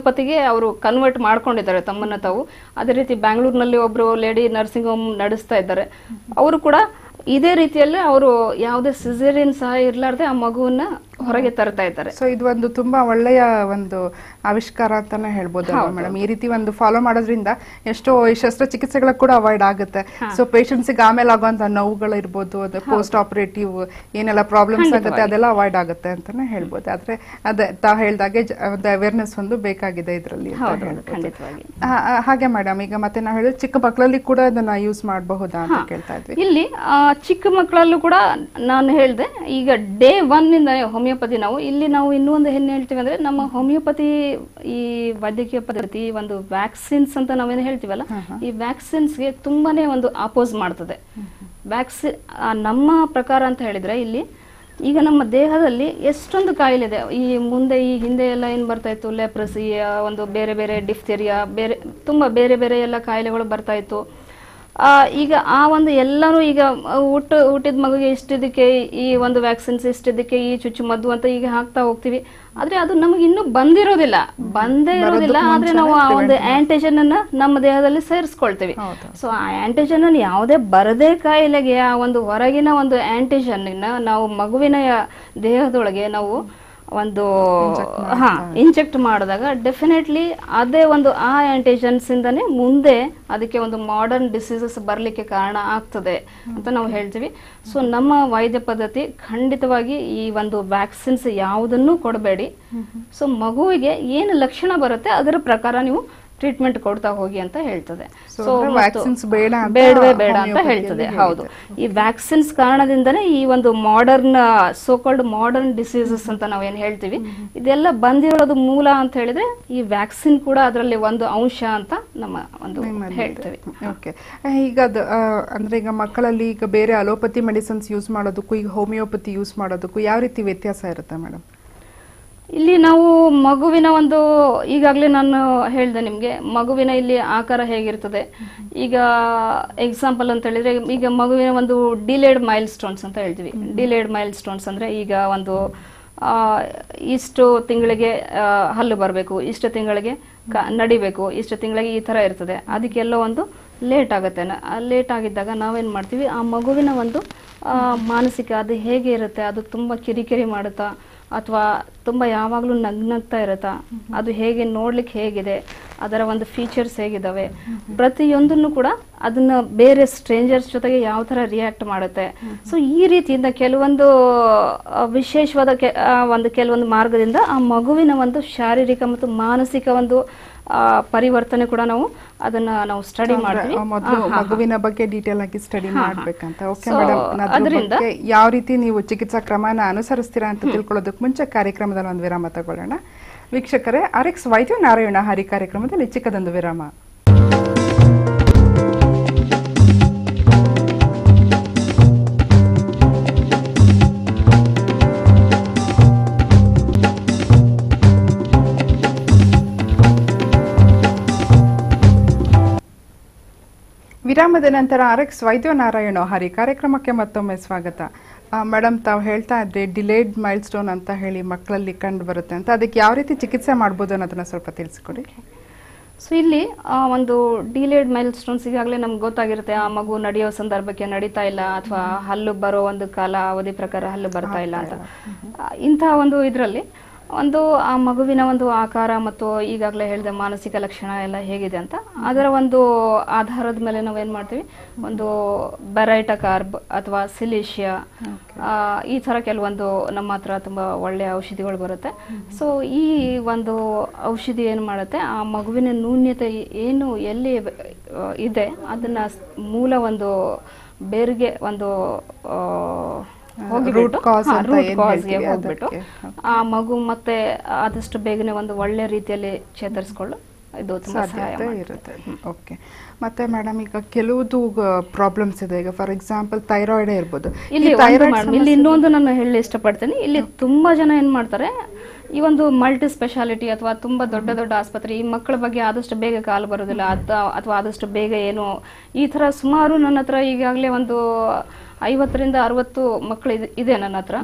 ಅಲೋಪತಿಗೆ ಅವರು ಕನ್ವರ್ಟ್ ಮಾಡ್ಕೊಂಡಿದ್ದಾರೆ ತಮ್ಮನ್ನ ತಾವು ಅದೇ ರೀತಿ ಬ್ಯಾಂಗ್ಳೂರ್ನಲ್ಲಿ ಒಬ್ರು ಲೇಡಿ ನರ್ಸಿಂಗ್ ಹೋಮ್ ನಡೆಸ್ತಾ ಇದ್ದಾರೆ ಅವರು ಕೂಡ ಇದೇ ರೀತಿಯಲ್ಲಿ ಅವರು ಯಾವುದೇ ಸಿಸೇರಿಯನ್ ಸಹ ಇರ್ಲಾರ್ದೆ ಆ ಮಗುವನ್ನ ಹೊರಗೆ ತರ್ತಾ ಇದ್ದಾರೆ ಸೊ ಇದು ಒಂದು ತುಂಬಾ ಒಳ್ಳೆಯ ಒಂದು ಆವಿಷ್ಕಾರ ಅಂತಾನೆ ಹೇಳ್ಬೋದು ಮೇಡಮ್ ಈ ರೀತಿ ಒಂದು ಫಾಲೋ ಮಾಡೋದ್ರಿಂದ ಎಷ್ಟೋ ಈ ಶಸ್ತ್ರಚಿಕಿತ್ಸೆಗಳ ಕೂಡ ಅವಾಯ್ಡ್ ಆಗುತ್ತೆ ಸೊ ಪೇಷಂಟ್ಸಿಗೆ ಆಮೇಲೆ ಆಗುವಂತ ನೋವುಗಳು ಇರ್ಬೋದು ಅದು ಪೋಸ್ಟ್ ಆಪರೇಟಿವ್ ಏನೆಲ್ಲ ಪ್ರಾಬ್ಲಮ್ಸ್ ಆಗುತ್ತೆ ಅದೆಲ್ಲ ಅವಾಯ್ಡ್ ಆಗುತ್ತೆ ಅಂತಾನೆ ಹೇಳ್ಬೋದು ಆದ್ರೆ ಅದೇ ತಾವು ಹೇಳ್ದಾಗೆ ಜ- ಒಂದು ಅವೇರ್ನೆಸ್ ಒಂದು ಬೇಕಾಗಿದೆ ಇದರಲ್ಲಿ ಅಂತ ಹೌದು ಹೇಳ್ಬೋದು. ಖಂಡಿತವಾಗಿ ಆ, ಆ, ಹಾಗೆ ಮೇಡಮ್ ಈಗ ಮತ್ತೆ ನಾವು ಹೇಳಿದ್ರೆ ಚಿಕ್ಕ ಮಕ್ಕಳಲ್ಲಿ ಕೂಡ ಅದನ್ನ ಯೂಸ್ ಮಾಡಬಹುದಾ ಅಂತ ಕೇಳ್ತಾ ಇದ್ವಿ ಇಲ್ಲಿ ಆ, ಚಿಕ್ಕ ಮಕ್ಕಳಲ್ಲೂ ಕೂಡ ನಾನು ಹೇಳಿದೆ ಈಗ ಡೇ ಒನ್ ಇಂದ ಹೋಮಿಯೋಪತಿ ನಾವು ಇಲ್ಲಿ ನಾವು ಇನ್ನೂ ಒಂದು ಏನ್ ಹೇಳ್ತೀವಿ ಅಂದ್ರೆ ನಮ್ಮ ಹೋಮಿಯೋಪತಿ ಈ ವೈದ್ಯಕೀಯ ಪದ್ಧತಿ ಒಂದು ವ್ಯಾಕ್ಸಿನ್ಸ್ ಅಂತ ನಾವೇನು ಹೇಳ್ತೀವಲ್ಲ ಈ ವ್ಯಾಕ್ಸಿನ್ಸ್ಗೆ ತುಂಬಾನೇ ಒಂದು ಅಪೋಸ್ ಮಾಡ್ತದೆ ವ್ಯಾಕ್ಸಿನ್ ನಮ್ಮ ಪ್ರಕಾರ ಅಂತ ಹೇಳಿದ್ರೆ ಇಲ್ಲಿ ಈಗ ನಮ್ಮ ದೇಹದಲ್ಲಿ ಎಷ್ಟೊಂದು ಕಾಯಿಲೆ ಇದೆ ಈ ಮುಂದೆ ಈ ಹಿಂದೆ ಎಲ್ಲ ಏನು ಬರ್ತಾ ಇತ್ತು ಲೆಪ್ರಸಿ ಒಂದು ಬೇರೆ ಬೇರೆ ಡಿಫ್ತೆರಿಯಾ ಬೇರೆ ತುಂಬಾ ಬೇರೆ ಬೇರೆ ಎಲ್ಲ ಕಾಯಿಲೆಗಳು ಬರ್ತಾ ಇತ್ತು ಆ, ಈಗ ಆ ಒಂದು ಎಲ್ಲಾನು ಈಗ ಹುಟ್ಟು ಹುಟ್ಟಿದ ಮಗುಗೆ ಇಷ್ಟಿದ್ದಕ್ಕೆ ಈ ಒಂದು ವ್ಯಾಕ್ಸಿನ್ಸ್ ಇಷ್ಟಿದ್ದಕ್ಕೆ ಈ ಚುಚ್ಚುಮದ್ದು ಅಂತ ಈಗ ಹಾಕ್ತಾ ಹೋಗ್ತೀವಿ ಆದ್ರೆ ಅದು ನಮಗೆ ಇನ್ನೂ ಬಂದಿರೋದಿಲ್ಲ ಬಂದೇ ಇರೋದಿಲ್ಲ ಆದ್ರೆ ನಾವು ಆ ಒಂದು ಆಂಟಿಜನ್ ಅನ್ನ ನಮ್ಮ ದೇಹದಲ್ಲಿ ಸೇರಿಸ್ಕೊಳ್ತೀವಿ ಸೊ ಆ ಆಂಟಿಜನ್ ಅನ್ನು ಯಾವುದೇ ಬರದೇ ಕಾಯಿಲೆಗೆ ಆ ಒಂದು ಹೊರಗಿನ ಒಂದು ಆಂಟಿಜನ್ ನಾವು ಮಗುವಿನ ದೇಹದೊಳಗೆ ನಾವು ಒಂದು ಹಾ ಇಂಜೆಕ್ಟ್ ಮಾಡಿದಾಗ ಡೆಫಿನೆಟ್ಲಿ ಅದೇ ಒಂದು ಆ ಆಂಟಿಜನ್ಸ್ ಇಂದನೇ ಮುಂದೆ ಅದಕ್ಕೆ ಒಂದು ಮಾಡರ್ನ್ ಡಿಸೀಸಸ್ ಬರಲಿಕ್ಕೆ ಕಾರಣ ಆಗ್ತದೆ ಅಂತ ನಾವು ಹೇಳ್ತೀವಿ ಸೊ ನಮ್ಮ ವೈದ್ಯ ಪದ್ಧತಿ ಖಂಡಿತವಾಗಿ ಈ ಒಂದು ವ್ಯಾಕ್ಸಿನ್ಸ್ ಯಾವುದನ್ನು ಕೊಡಬೇಡಿ ಸೊ ಮಗುವಿಗೆ ಏನು ಲಕ್ಷಣ ಬರುತ್ತೆ ಅದರ ಪ್ರಕಾರ ನೀವು ಟ್ರೀಟ್ಮೆಂಟ್ ಕೊಡ್ತಾ ಹೋಗಿ ಅಂತ ಹೇಳ್ತದೆ So, ಸೊ ಅಂದ್ರೆ vaccines ಬೇಡ ಅಂತ ಬೇಡವೇ ಬೇಡ ಅಂತ homeopathy ಹೇಳ್ತದೆ ಅಲ್ಲಿ ಹೌದು ಈ ವ್ಯಾಕ್ಸಿನ್ಸ್ ಕಾರಣದಿಂದನೇ ಈ ಒಂದು ಮಾಡರ್ನ್ ಸೋಕಾಲ್ಡ್ ಮಾಡರ್ನ್ ಡಿಸೀಸಸ್ ಅಂತ ನಾವೇನ್ ಹೇಳ್ತೀವಿ ಇದೆಲ್ಲ ಬಂದಿರೋದು ಮೂಲ ಅಂತ ಹೇಳಿದ್ರೆ ಈ ವ್ಯಾಕ್ಸಿನ್ ಕೂಡ ಅದರಲ್ಲಿ ಒಂದು ಅಂಶ ಅಂತ ನಮ್ಮ ಒಂದು ಹೇಳ್ತೇವೆ ಓಕೆ ಈಗ ಅದು ಆ, ಅಂದ್ರೆ ಈಗ ಮಕ್ಕಳಲ್ಲಿ ಈಗ ಬೇರೆ ಅಲೋಪತಿ ಮೆಡಿಸಿನ್ಸ್ ಯೂಸ್ ಮಾಡೋದಕ್ಕೂ ಈಗ ಹೋಮಿಯೋಪತಿ ಯೂಸ್ ಮಾಡೋದಕ್ಕೂ ಯಾವ ರೀತಿ ವ್ಯತ್ಯಾಸ ಇರುತ್ತೆ ಮೇಡಮ್ ಇಲ್ಲಿ ನಾವು ಮಗುವಿನ ಒಂದು ಈಗಾಗಲೇ ನಾನು ಹೇಳಿದೆ ನಿಮಗೆ ಮಗುವಿನ ಇಲ್ಲಿ ಆಕಾರ ಹೇಗಿರ್ತದೆ ಈಗ ಎಕ್ಸಾಂಪಲ್ ಅಂತ ಹೇಳಿದ್ರೆ ಈಗ ಮಗುವಿನ ಒಂದು ಡಿಲೇಡ್ ಮೈಲ್ ಸ್ಟೋನ್ಸ್ ಅಂತ ಹೇಳ್ತೀವಿ ಡಿಲೇಡ್ ಮೈಲ್ ಸ್ಟೋನ್ಸ್ ಅಂದ್ರೆ ಈಗ ಒಂದು ಆ, ಇಷ್ಟು ತಿಂಗಳಿಗೆ ಆ, ಹಲ್ಲು ಬರಬೇಕು ಇಷ್ಟು ತಿಂಗಳಿಗೆ ಕ ನಡಿಬೇಕು ಇಷ್ಟು ತಿಂಗಳಿಗೆ ಈ ಥರ ಇರ್ತದೆ ಅದಕ್ಕೆಲ್ಲ ಒಂದು ಲೇಟ್ ಆಗುತ್ತೆ ಲೇಟ್ ಆಗಿದ್ದಾಗ ನಾವೇನು ಮಾಡ್ತೀವಿ ಆ ಮಗುವಿನ ಒಂದು ಆ, ಮಾನಸಿಕ ಅದು ಹೇಗೆ ಇರುತ್ತೆ ಅದು ತುಂಬ ಕಿರಿಕಿರಿ ಮಾಡುತ್ತಾ ಅಥವಾ ತುಂಬ ಯಾವಾಗಲೂ ನಗ್ನಗ್ತಾ ಇರುತ್ತಾ ಅದು ಹೇಗೆ ನೋಡ್ಲಿಕ್ಕೆ ಹೇಗಿದೆ ಅದರ ಒಂದು ಫೀಚರ್ಸ್ ಹೇಗಿದಾವೆ ಪ್ರತಿಯೊಂದನ್ನು ಕೂಡ ಅದನ್ನ ಬೇರೆ ಸ್ಟ್ರೇಂಜರ್ಸ್ ಜೊತೆಗೆ ಯಾವ ಥರ ರಿಯಾಕ್ಟ್ ಮಾಡುತ್ತೆ ಸೊ ಈ ರೀತಿಯಿಂದ ಕೆಲವೊಂದು ಆ, ವಿಶೇಷವಾದ ಕೆ ಆ, ಒಂದು ಕೆಲವೊಂದು ಮಾರ್ಗದಿಂದ ಆ ಮಗುವಿನ ಒಂದು ಶಾರೀರಿಕ ಮತ್ತು ಮಾನಸಿಕ ಒಂದು ಆ, ಪರಿವರ್ತನೆ ಕೂಡ ನಾವು ಅದನ್ನ ನಾವು ಸ್ಟಡಿ ಮಾಡ್ತೀವಿ ಮೊದಲು ಮಗುವಿನ ಬಗ್ಗೆ ಡೀಟೇಲ್ ಆಗಿ ಸ್ಟಡಿ ಮಾಡ್ಬೇಕಂತ ಓಕೆ So, ಮೇಡಮ್ ಅದ್ರಿಂದ- ಯಾವ ರೀತಿ ನೀವು ಚಿಕಿತ್ಸಾ ಕ್ರಮನ ಅನುಸರಿಸ್ತೀರಾ ಅಂತ ತಿಳ್ಕೊಳ್ಳೋದಕ್ಕೆ ಮುಂಚೆ ಕಾರ್ಯಕ್ರಮದಲ್ಲಿ ಒಂದು ವಿರಾಮ ತಗೊಳ್ಳೋಣ ವೀಕ್ಷಕರೇ ಆರ್ಎಕ್ಸ್ ವೈದ್ಯ ನಾರಾಯಣ ಹರಿ ಕಾರ್ಯಕ್ರಮದಲ್ಲಿ ಚಿಕ್ಕದೊಂದು ವಿರಾಮ ವಿರಾಮದ ನಂತರ ಆರ್ಎಕ್ಸ್ ವೈದ್ಯ ನಾರಾಯಣ ಹರಿ ಕಾರ್ಯಕ್ರಮಕ್ಕೆ ಮತ್ತೊಮ್ಮೆ ಸ್ವಾಗತ ಮೇಡಮ್ ತಾವು ಹೇಳ್ತಾ ಇದ್ರಿ ಡಿಲೇಡ್ ಮೈಲ್ ಸ್ಟೋನ್ ಅಂತ ಹೇಳಿ ಮಕ್ಕಳಲ್ಲಿ ಕಂಡು ಬರುತ್ತೆ ಅಂತ ಅದಕ್ಕೆ ಯಾವ ರೀತಿ ಚಿಕಿತ್ಸೆ ಮಾಡ್ಬೋದು ಅನ್ನೋದನ್ನ ಸ್ವಲ್ಪ ತಿಳಿಸ್ಕೊಡಿ ಸೊ ಇಲ್ಲಿ ಆ ಒಂದು ಡಿಲೇಡ್ ಮೈಲ್ ಸ್ಟೋನ್ಸ್ ಈಗಾಗಲೇ ನಮ್ಗೆ ಗೊತ್ತಾಗಿರುತ್ತೆ ಆ ಮಗು ನಡೆಯೋ ಸಂದರ್ಭಕ್ಕೆ ನಡೀತಾ ಇಲ್ಲ ಅಥವಾ ಹಲ್ಲು ಬರೋ ಒಂದು ಕಾಲ ಅವಧಿ ಪ್ರಕಾರ ಹಲ್ಲು ಬರ್ತಾ ಇಲ್ಲ ಅಂತ ಆ, ಇಂತಹ ಒಂದು ಇದರಲ್ಲಿ ಒಂದು ಆ ಮಗುವಿನ ಒಂದು ಆಕಾರ ಮತ್ತು ಈಗಾಗಲೇ ಹೇಳಿದ ಮಾನಸಿಕ ಲಕ್ಷಣ ಎಲ್ಲ ಹೇಗಿದೆ ಅಂತ ಅದರ ಒಂದು ಆಧಾರದ ಮೇಲೆ ನಾವೇನು ಮಾಡ್ತೀವಿ ಒಂದು ಬೆರೈಟ ಕಾರ್ಬ್ ಅಥವಾ ಸಿಲಿಷಿಯಾ ಈ ಥರ ಕೆಲವೊಂದು ನಮ್ಮ ಹತ್ರ ತುಂಬ ಒಳ್ಳೆಯ ಔಷಧಿಗಳು ಬರುತ್ತೆ ಸೊ ಈ ಒಂದು ಔಷಧಿ ಏನು ಮಾಡುತ್ತೆ ಆ ಮಗುವಿನ ನ್ಯೂನ್ಯತೆ ಏನು ಎಲ್ಲಿ ಆ, ಇದೆ ಅದನ್ನ ಸ್- ಮೂಲ ಒಂದು ಬೇರಿಗೆ ಒಂದು ಆ, ಹೋಗಿಬಿಟ್ಟು, root cause ಹಾ, ಅಂತ root ಏನ್ cause ಗೆ ಹೇಳ್ತೀವಿ ಹೋಗ್ಬಿಟ್ಟು ಅದಕ್ಕೆ. ಆ ಮಗು ಮತ್ತೆ ಆದಷ್ಟು ಬೇಗನೆ ಒಂದು ಒಳ್ಳೆ ರೀತಿಯಲ್ಲಿ ಚೇತರಿಸ್ಕೊಳ್ಳು ಇದು ತುಂಬಾ ಸಹಾಯ ಸಾಧ್ಯತೆ ಮಾಡುತ್ತೆ. ಇರುತ್ತೆ ಓಕೆ ಮತ್ತೆ ಮೇಡಮ್ ಈಗ ಕೆಲವುದು ಪ್ರಾಬ್ಲಮ್ಸ್ ಇದೆ ಈಗ ಫಾರ್ ಎಕ್ಸಾಂಪಲ್ ಥೈರಾಯ್ಡ್ ಇರ್ಬೋದು ಈ ಇಲ್ಲಿ ಒಂದು thyroid madam, ಇಲ್ಲಿ ಇನ್ನೊಂದು ನಾನು ಹೇಳಿ ಇಷ್ಟಪಡ್ತೇನೆ ಇಲ್ಲಿ ತುಂಬಾ ಜನ ಏನ್ ಮಾಡ್ತಾರೆ ಈ ಒಂದು ಮಲ್ಟಿ ಸ್ಪೆಷಾಲಿಟಿ ಅಥವಾ ತುಂಬಾ ದೊಡ್ಡ ದೊಡ್ಡ ಆಸ್ಪತ್ರೆ ಈ ಮಕ್ಕಳ ಬಗ್ಗೆ ಆದಷ್ಟು ಬೇಗ ಕಾಲು ಬರೋದಿಲ್ಲ ಅಥ- ಅಥವಾ ಆದಷ್ಟು ಬೇಗ ಏನು ಈ ತರ ಸುಮಾರು ನನ್ನ ಹತ್ರ ಈಗಾಗಲೇ ಒಂದು ಐವತ್ತರಿಂದ ಅರವತ್ತು ಮಕ್ಕಳು ಇದೆ- ಇದೆ ನನ್ನ ಹತ್ರ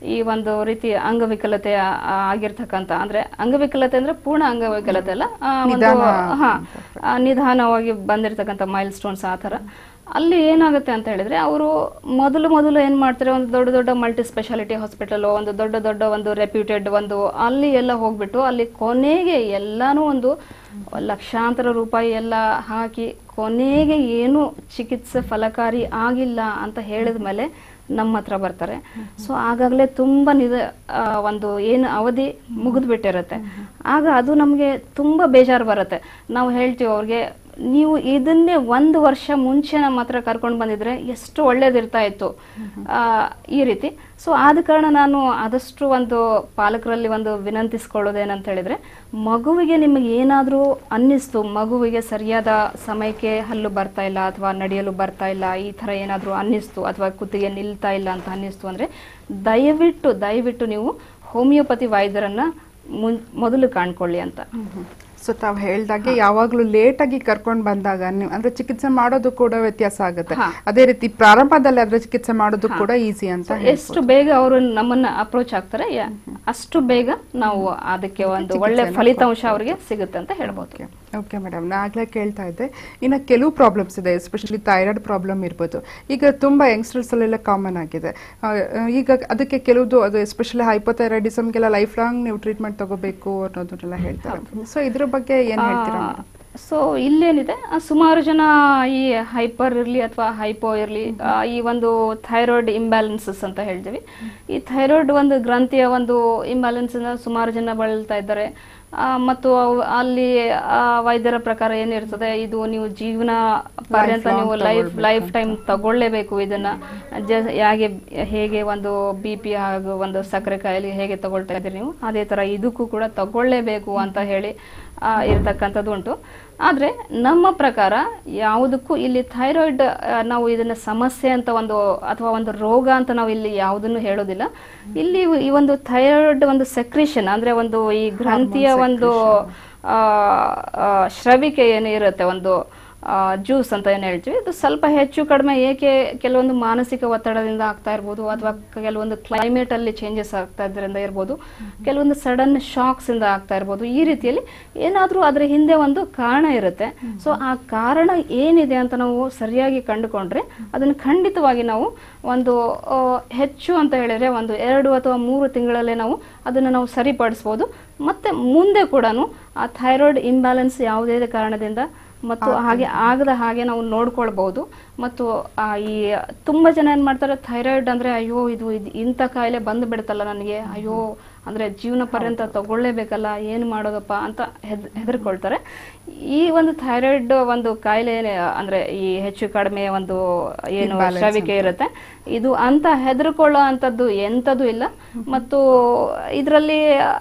ಈ ಒಂದು ರೀತಿ ಅಂಗವಿಕಲತೆ ಆ- ಆ- ಆಗಿರ್ತಕ್ಕಂಥ ಅಂದ್ರೆ ಅಂಗವಿಕಲತೆ ಅಂದ್ರೆ ಪೂರ್ಣ ಅಂಗವಿಕಲತೆ ಅಲ್ಲ ಆ, ಒಂದು ನಿಧಾನ ಹಾ ಆ, ನಿಧಾನವಾಗಿ ಬಂದಿರತಕ್ಕಂಥ ಮೈಲ್ ಸ್ಟೋನ್ಸ್ ಆ ಥರ ಅಲ್ಲಿ ಏನಾಗುತ್ತೆ ಅಂತ ಹೇಳಿದ್ರೆ ಅವರು ಮೊದಲು ಮೊದಲು ಏನ್ ಮಾಡ್ತಾರೆ ಒಂದು ದೊಡ್ಡ ದೊಡ್ಡ ಮಲ್ಟಿ ಸ್ಪೆಷಾಲಿಟಿ ಹಾಸ್ಪಿಟಲ್ ಒಂದು ದೊಡ್ಡ ದೊಡ್ಡ ಒಂದು ರೆಪ್ಯೂಟೆಡ್ ಒಂದು ಅಲ್ಲಿ ಎಲ್ಲ ಹೋಗ್ಬಿಟ್ಟು ಅಲ್ಲಿ ಕೊನೆಗೆ ಎಲ್ಲಾನು ಒಂದು ಲಕ್ಷಾಂತರ ರೂಪಾಯಿ ಎಲ್ಲ ಹಾಕಿ ಕೊನೆಗೆ ಏನು ಚಿಕಿತ್ಸೆ ಫಲಕಾರಿ ಆಗಿಲ್ಲ ಅಂತ ಹೇಳಿದ ಮೇಲೆ ನಮ್ಮ ಹತ್ರ ಬರ್ತಾರೆ ಸೊ ಆಗಾಗಲೇ ತುಂಬ ನಿಧ ಆ, ಒಂದು ಏನು ಅವಧಿ ಮುಗಿದ್ಬಿಟ್ಟಿರುತ್ತೆ ಆಗ ಅದು ನಮಗೆ ತುಂಬ ಬೇಜಾರು ಬರುತ್ತೆ ನಾವು ಹೇಳ್ತೀವಿ ಅವ್ರಿಗೆ ನೀವು ಇದನ್ನೇ ಒಂದು ವರ್ಷ ಮುಂಚೆ ನಮ್ಮ ಹತ್ರ ಕರ್ಕೊಂಡು ಬಂದಿದ್ರೆ ಎಷ್ಟು ಒಳ್ಳೇದಿರ್ತಾ ಇತ್ತು ಆ, ಈ ರೀತಿ ಸೊ ಆದ ಕಾರಣ ನಾನು ಆದಷ್ಟು ಒಂದು ಪಾಲಕರಲ್ಲಿ ಒಂದು ವಿನಂತಿಸ್ಕೊಳ್ಳೋದೇನಂತ ಹೇಳಿದ್ರೆ ಮಗುವಿಗೆ ನಿಮಗೆ ಏನಾದರೂ ಅನ್ನಿಸ್ತು ಮಗುವಿಗೆ ಸರಿಯಾದ ಸಮಯಕ್ಕೆ ಹಲ್ಲು ಬರ್ತಾ ಇಲ್ಲ ಅಥವಾ ನಡೆಯಲು ಬರ್ತಾ ಇಲ್ಲ ಈ ಥರ ಏನಾದರೂ ಅನ್ನಿಸ್ತು ಅಥವಾ ಕುತ್ತಿಗೆ ನಿಲ್ತಾ ಇಲ್ಲ ಅಂತ ಅನ್ನಿಸ್ತು ಅಂದರೆ ದಯವಿಟ್ಟು ದಯವಿಟ್ಟು ನೀವು ಹೋಮಿಯೋಪತಿ ವೈದ್ಯರನ್ನ ಮುನ್ ಮೊದಲು ಕಾಣ್ಕೊಳ್ಳಿ ಅಂತ ಸೊ ತಾವು ಹೇಳ್ದಾಗೆ ಯಾವಾಗ್ಲೂ ಲೇಟ್ ಆಗಿ ಕರ್ಕೊಂಡ್ ಬಂದಾಗ ನೀವು ಅಂದ್ರೆ ಚಿಕಿತ್ಸೆ ಮಾಡೋದು ಕೂಡ ವ್ಯತ್ಯಾಸ ಆಗುತ್ತೆ ಹಾ. ಅದೇ ರೀತಿ ಪ್ರಾರಂಭದಲ್ಲಿ ಅದ್ರ ಚಿಕಿತ್ಸೆ ಮಾಡೋದು ಕೂಡ ಈಸಿ ಅಂತ ಎಷ್ಟು ಬೇಗ ಅವರು ನಮ್ಮನ್ನ ಅಪ್ರೋಚ್ ಆಗ್ತಾರೆ ಯ- ಅಷ್ಟು ಬೇಗ ನಾವು ಅದಕ್ಕೆ ಒಂದು ಒಳ್ಳೆ ಫಲಿತಾಂಶ ಅವರಿಗೆ ಸಿಗುತ್ತೆ ಅಂತ ಹೇಳ್ಬೋದು ಓಕೆ ಮೇಡಮ್ ನಾ ಆಗ್ಲೇ ಕೇಳ್ತಾ ಇದ್ದೆ ಇನ್ನು ಕೆಲವು ಪ್ರಾಬ್ಲಮ್ಸ್ ಇದೆ ಎಸ್ಪೆಷಲಿ ಥೈರಾಯ್ಡ್ ಪ್ರಾಬ್ಲಮ್ ಇರ್ಬೋದು ಈಗ ತುಂಬಾ ಯಂಗ್ಸ್ಟರ್ಸ್ ಅಲ್ಲೆಲ್ಲ ಕಾಮನ್ ಆಗಿದೆ ಆ, ಈಗ ಅದಕ್ಕೆ ಕೆಲವುದು ಅದು ಎಸ್ಪೆಷಲಿ ಹೈಪೋಥೈರಾಯ್ಡಿಸಮ್ಗೆಲ್ಲ ಲೈಫ್ ಲಾಂಗ್ ನೀವು ಟ್ರೀಟ್ಮೆಂಟ್ ತಗೋಬೇಕು ಅನ್ನೋದನ್ನೆಲ್ಲ ಹೇಳ್ತಾರೆ ಸೊ ಇದ್ರ ಬಗ್ಗೆ ಏನ್ ಹೇಳ್ತೀರಾ madam? ಸೊ ಇಲ್ಲೇನಿದೆ ಆ, ಸುಮಾರು ಜನ ಈ ಹೈಪರ್ ಇರಲಿ ಅಥವಾ ಹೈಪೋ ಇರಲಿ ಈ ಒಂದು ಥೈರಾಯ್ಡ್ ಇಂಬ್ಯಾಲೆನ್ಸಸ್ ಅಂತ ಹೇಳ್ತೀವಿ ಈ ಥೈರಾಯ್ಡ್ ಒಂದು ಗ್ರಂಥಿಯ ಒಂದು ಇಂಬ್ಯಾಲೆನ್ಸ್ ಸುಮಾರು ಜನ ಬಳಲ್ತಾ ಇದ್ದಾರೆ ಆ, ಮತ್ತು ಅವು- ಅಲ್ಲಿ ಆ, ವೈದ್ಯರ ಪ್ರಕಾರ ಏನಿರ್ತದೆ ಇದು ನೀವು ಜೀವನ ಪರ್ಯಂತ Lifelong ನೀವು ಲೈಫ್ ತಗೊಳ್ಬೇಕು ಲೈಫ್ ಟೈಮ್ ತಗೊಳ್ಳೇಬೇಕು ಇದನ್ನ ಜ ಹೇಗೆ ಹೇಗೆ ಒಂದು ಬಿ ಪಿ ಹಾಗೂ ಒಂದು ಸಕ್ಕರೆ ಕಾಯಿಲೆ ಹೇಗೆ ತಗೊಳ್ತಾ ಇದ್ದೀರಿ ನೀವು ಅದೇ ತರ ಇದಕ್ಕೂ ಕೂಡ ತಗೊಳ್ಳೇಬೇಕು ಅಂತ ಹೇಳಿ ಆ, ಇರ್ತಕ್ಕಂಥದ್ದು ಉಂಟು ಆದ್ರೆ ನಮ್ಮ ಪ್ರಕಾರ ಯಾವುದಕ್ಕೂ ಇಲ್ಲಿ ಥೈರಾಯ್ಡ್ ನಾವು ಇದನ್ನ ಸಮಸ್ಯೆ ಅಂತ ಒಂದು ಅಥವಾ ಒಂದು ರೋಗ ಅಂತ ನಾವು ಇಲ್ಲಿ ಯಾವುದನ್ನು ಹೇಳೋದಿಲ್ಲ ಇಲ್ಲಿ ಈ ಒಂದು ಥೈರಾಯ್ಡ್ ಒಂದು ಸೆಕ್ರೇಷನ್ ಅಂದ್ರೆ ಒಂದು ಈ ಗ್ರಂಥಿಯ ಒಂದು ಆ, ಆ, ಶ್ರವಿಕೆ ಏನು ಇರುತ್ತೆ ಒಂದು ಜ್ಯೂಸ್ ಅಂತ ಏನು ಹೇಳ್ತೀವಿ ಇದು ಸ್ವಲ್ಪ ಹೆಚ್ಚು ಕಡಿಮೆ ಏಕೆ ಕೆಲವೊಂದು ಮಾನಸಿಕ ಒತ್ತಡದಿಂದ ಆಗ್ತಾ ಇರ್ಬೋದು ಅಥವಾ ಕೆಲವೊಂದು ಕ್ಲೈಮೇಟ್ ಅಲ್ಲಿ ಚೇಂಜಸ್ ಆಗ್ತಾ ಇದ್ರಿಂದ ಇರ್ಬೋದು ಕೆಲವೊಂದು ಸಡನ್ ಶಾಕ್ಸ್ ಇಂದ ಆಗ್ತಾ ಇರ್ಬೋದು ಈ ರೀತಿಯಲ್ಲಿ ಏನಾದ್ರೂ ಅದ್ರ ಹಿಂದೆ ಒಂದು ಕಾರಣ ಇರುತ್ತೆ ಸೊ ಆ ಕಾರಣ ಏನಿದೆ ಅಂತ ನಾವು ಸರಿಯಾಗಿ ಕಂಡುಕೊಂಡ್ರೆ ಅದನ್ನು ಖಂಡಿತವಾಗಿ ನಾವು ಒಂದು ಆ, ಹೆಚ್ಚು ಅಂತ ಹೇಳಿದ್ರೆ ಒಂದು ಎರಡು ಅಥವಾ ಮೂರು ತಿಂಗಳಲ್ಲೇ ನಾವು ಅದನ್ನು ನಾವು ಸರಿಪಡಿಸ್ಬೋದು ಮತ್ತೆ ಮುಂದೆ ಕೂಡ ಆ ಥೈರಾಯ್ಡ್ ಇಂಬ್ಯಾಲೆನ್ಸ್ ಯಾವುದೇ ಕಾರಣದಿಂದ ಮತ್ತು ಹಾಗೆ ಆಗದ ಹಾಗೆ ನಾವು ನೋಡ್ಕೊಳ್ಬಹುದು ಮತ್ತು ಆ ಈ ತುಂಬಾ ಜನ ಏನ್ ಮಾಡ್ತಾರೆ ಥೈರಾಯ್ಡ್ ಅಂದ್ರೆ ಅಯ್ಯೋ ಇದು ಇದ್- ಇಂಥ ಕಾಯಿಲೆ ಬಂದು ಬಿಡುತ್ತಲ್ಲ ನನಗೆ ಅಯ್ಯೋ ಅಂದ್ರೆ ಜೀವನ ಪರ್ಯಂತ ತಗೊಳ್ಳೇಬೇಕಲ್ಲ ಏನು ಮಾಡೋದಪ್ಪ ಅಂತ ಹೆದ್ ಹೆದರ್ಕೊಳ್ತಾರೆ ಈ ಒಂದು ಥೈರಾಯ್ಡ್ ಒಂದು ಕಾಯಿಲೆ ಏನೇ- ಅಂದ್ರೆ ಈ ಹೆಚ್ಚು ಕಡಿಮೆ ಒಂದು ಏನು Imbalance ಶ್ರವಿಕೆ ಇರುತ್ತೆ ಇದು ಅಂತ ಹೆದರ್ಕೊಳ್ಳೋ ಅಂತದ್ದು ಎಂಥದ್ದು ಇಲ್ಲ ಮತ್ತು ಇದರಲ್ಲಿ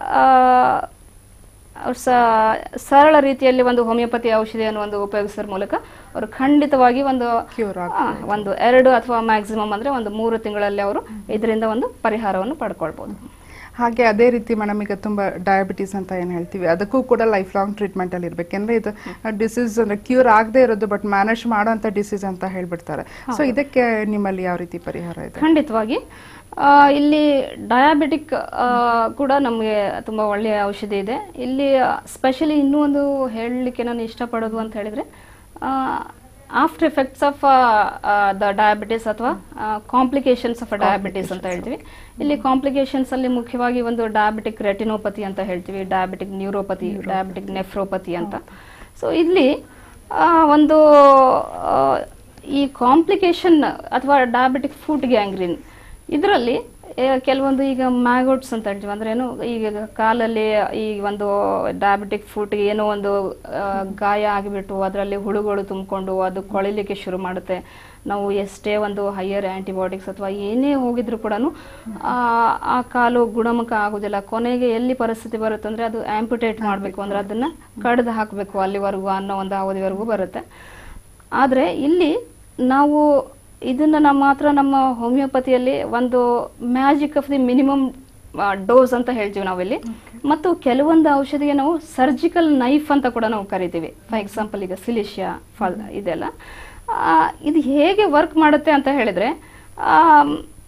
ಅವ್ರು ಸ- ಸರಳ ರೀತಿಯಲ್ಲಿ ಒಂದು ಹೋಮಿಯೋಪತಿ ಔಷಧಿಯನ್ನು ಒಂದು ಉಪಯೋಗಿಸೋದ್ರ ಮೂಲಕ ಅವರು ಖಂಡಿತವಾಗಿ ಒಂದು Cure ಆ, ಒಂದು ಎರಡು ಅಥವಾ ಮ್ಯಾಕ್ಸಿಮಮ್ ಅಂದ್ರೆ ಒಂದು ಮೂರು ತಿಂಗಳಲ್ಲಿ ಅವರು ಇದರಿಂದ ಒಂದು ಪರಿಹಾರವನ್ನು ಪಡ್ಕೊಳ್ಬಹುದು ಹಾಗೆ ಅದೇ ರೀತಿ ಮೇಡಮ್ ಈಗ ತುಂಬಾ ಡಯಾಬಿಟಿಸ್ ಅಂತ ಏನ್ ಹೇಳ್ತೀವಿ ಅದಕ್ಕೂ ಕೂಡ ಲೈಫ್ ಲಾಂಗ್ ಟ್ರೀಟ್ಮೆಂಟ್ ಅಲ್ಲಿ ಇರ್ಬೇಕೆಂದ್ರೆ ಇದು ಡಿಸೀಸ್ ಅಂದ್ರೆ ಕ್ಯೂರ್ ಆಗದೆ ಇರೋದು ಬಟ್ ಮ್ಯಾನೇಜ್ ಮಾಡೋಂಥ ಡಿಸೀಸ್ ಅಂತ ಹೇಳ್ಬಿಡ್ತಾರೆ ಸೊ ಇದಕ್ಕೆ ನಿಮ್ಮಲ್ಲಿ ಯಾವ ರೀತಿ ಪರಿಹಾರ ಇದೆ ಖಂಡಿತವಾಗಿ ಆ, ಇಲ್ಲಿ ಡಯಾಬಿಟಿಕ್ ಕೂಡ ನಮಗೆ ತುಂಬಾ ಒಳ್ಳೆಯ ಔಷಧಿ ಇದೆ ಇಲ್ಲಿ ಸ್ಪೆಷಲಿ ಇನ್ನೂ ಒಂದು ಹೇಳಲಿಕ್ಕೆ ನಾನು ಇಷ್ಟಪಡೋದು ಅಂತ ಹೇಳಿದ್ರೆ after effects of the diabetes ಅಥವಾ ಕಾಂಪ್ಲಿಕೇಶನ್ಸ್ ಆಫ್ ಡಯಾಬಿಟಿಸ್ ಅಂತ ಹೇಳ್ತೀವಿ ಇಲ್ಲಿ ಕಾಂಪ್ಲಿಕೇಶನ್ಸ್ ಅಲ್ಲಿ ಮುಖ್ಯವಾಗಿ ಒಂದು ಡಯಾಬಿಟಿಕ್ ರೆಟಿನೋಪತಿ ಅಂತ ಹೇಳ್ತೀವಿ ಡಯಾಬಿಟಿಕ್ ನ್ಯೂರೋಪತಿ ಡಯಾಬಿಟಿಕ್ ನೆಫ್ರೋಪತಿ ಅಂತ ಸೊ ಇಲ್ಲಿ ಆ, ಒಂದು ಆ, ಈ ಕಾಂಪ್ಲಿಕೇಶನ್ ಅಥವಾ ಡಯಾಬಿಟಿಕ್ ಫುಡ್ ಗ್ಯಾಂಗ್ರೀನ್ ಇದರಲ್ಲಿ ಕೆಲವೊಂದು ಈಗ ಮ್ಯಾಗೋಟ್ಸ್ ಅಂತ ಹೇಳ್ತೀವಿ ಅಂದ್ರೆ ಏನು ಈಗ ಕಾಲಲ್ಲಿ ಈ ಒಂದು ಡಯಾಬಿಟಿಕ್ ಫುಟ್ಗೆ ಏನೋ ಒಂದು ಆ, ಗಾಯ ಆಗಿಬಿಟ್ಟು ಅದರಲ್ಲಿ ಹುಳುಗಳು ತುಂಬಿಕೊಂಡು ಅದು ಕೊಳಿಲಿಕ್ಕೆ ಶುರು ಮಾಡುತ್ತೆ ನಾವು ಎಷ್ಟೇ ಒಂದು ಹೈಯರ್ ಆಂಟಿಬಯೋಟಿಕ್ಸ್ ಅಥವಾ ಏನೇ ಹೋಗಿದ್ರು ಕೂಡ ಆ ಕಾಲು ಗುಣಮುಖ ಆಗುದಿಲ್ಲ ಕೊನೆಗೆ ಎಲ್ಲಿ ಪರಿಸ್ಥಿತಿ ಬರುತ್ತೆ ಅಂದ್ರೆ ಅದು ಆಂಪ್ಯುಟೇಟ್ ಮಾಡಬೇಕು ಅಂದ್ರೆ ಅದನ್ನ ಕಡ್ದು ಹಾಕಬೇಕು ಅಲ್ಲಿವರೆಗೂ ಅನ್ನೋ ಒಂದು ಅವಧಿವರೆಗೂ ಬರುತ್ತೆ ಆದ್ರೆ ಇಲ್ಲಿ ನಾವು ಇದನ್ನ ನಮ್ಮ ಮಾತ್ರ ನಮ್ಮ ಹೋಮಿಯೋಪತಿಯಲ್ಲಿ ಒಂದು magic of the minimum dose ಅಂತ ಹೇಳ್ತೀವಿ ನಾವಿಲ್ಲಿ ಮತ್ತು ಕೆಲವೊಂದು ಔಷಧಿಗೆ ನಾವು ಸರ್ಜಿಕಲ್ ನೈಫ್ ಅಂತ ಕೂಡ ನಾವು ಕರಿತೀವಿ ಫಾರ್ ಎಕ್ಸಾಂಪಲ್ ಈಗ ಸಿಲಿಶಿಯಾ ಫಲ್ ಇದೆಲ್ಲ ಆ, ಇದು ಹೇಗೆ ವರ್ಕ್ ಮಾಡುತ್ತೆ ಅಂತ ಹೇಳಿದ್ರೆ ಆಮ್,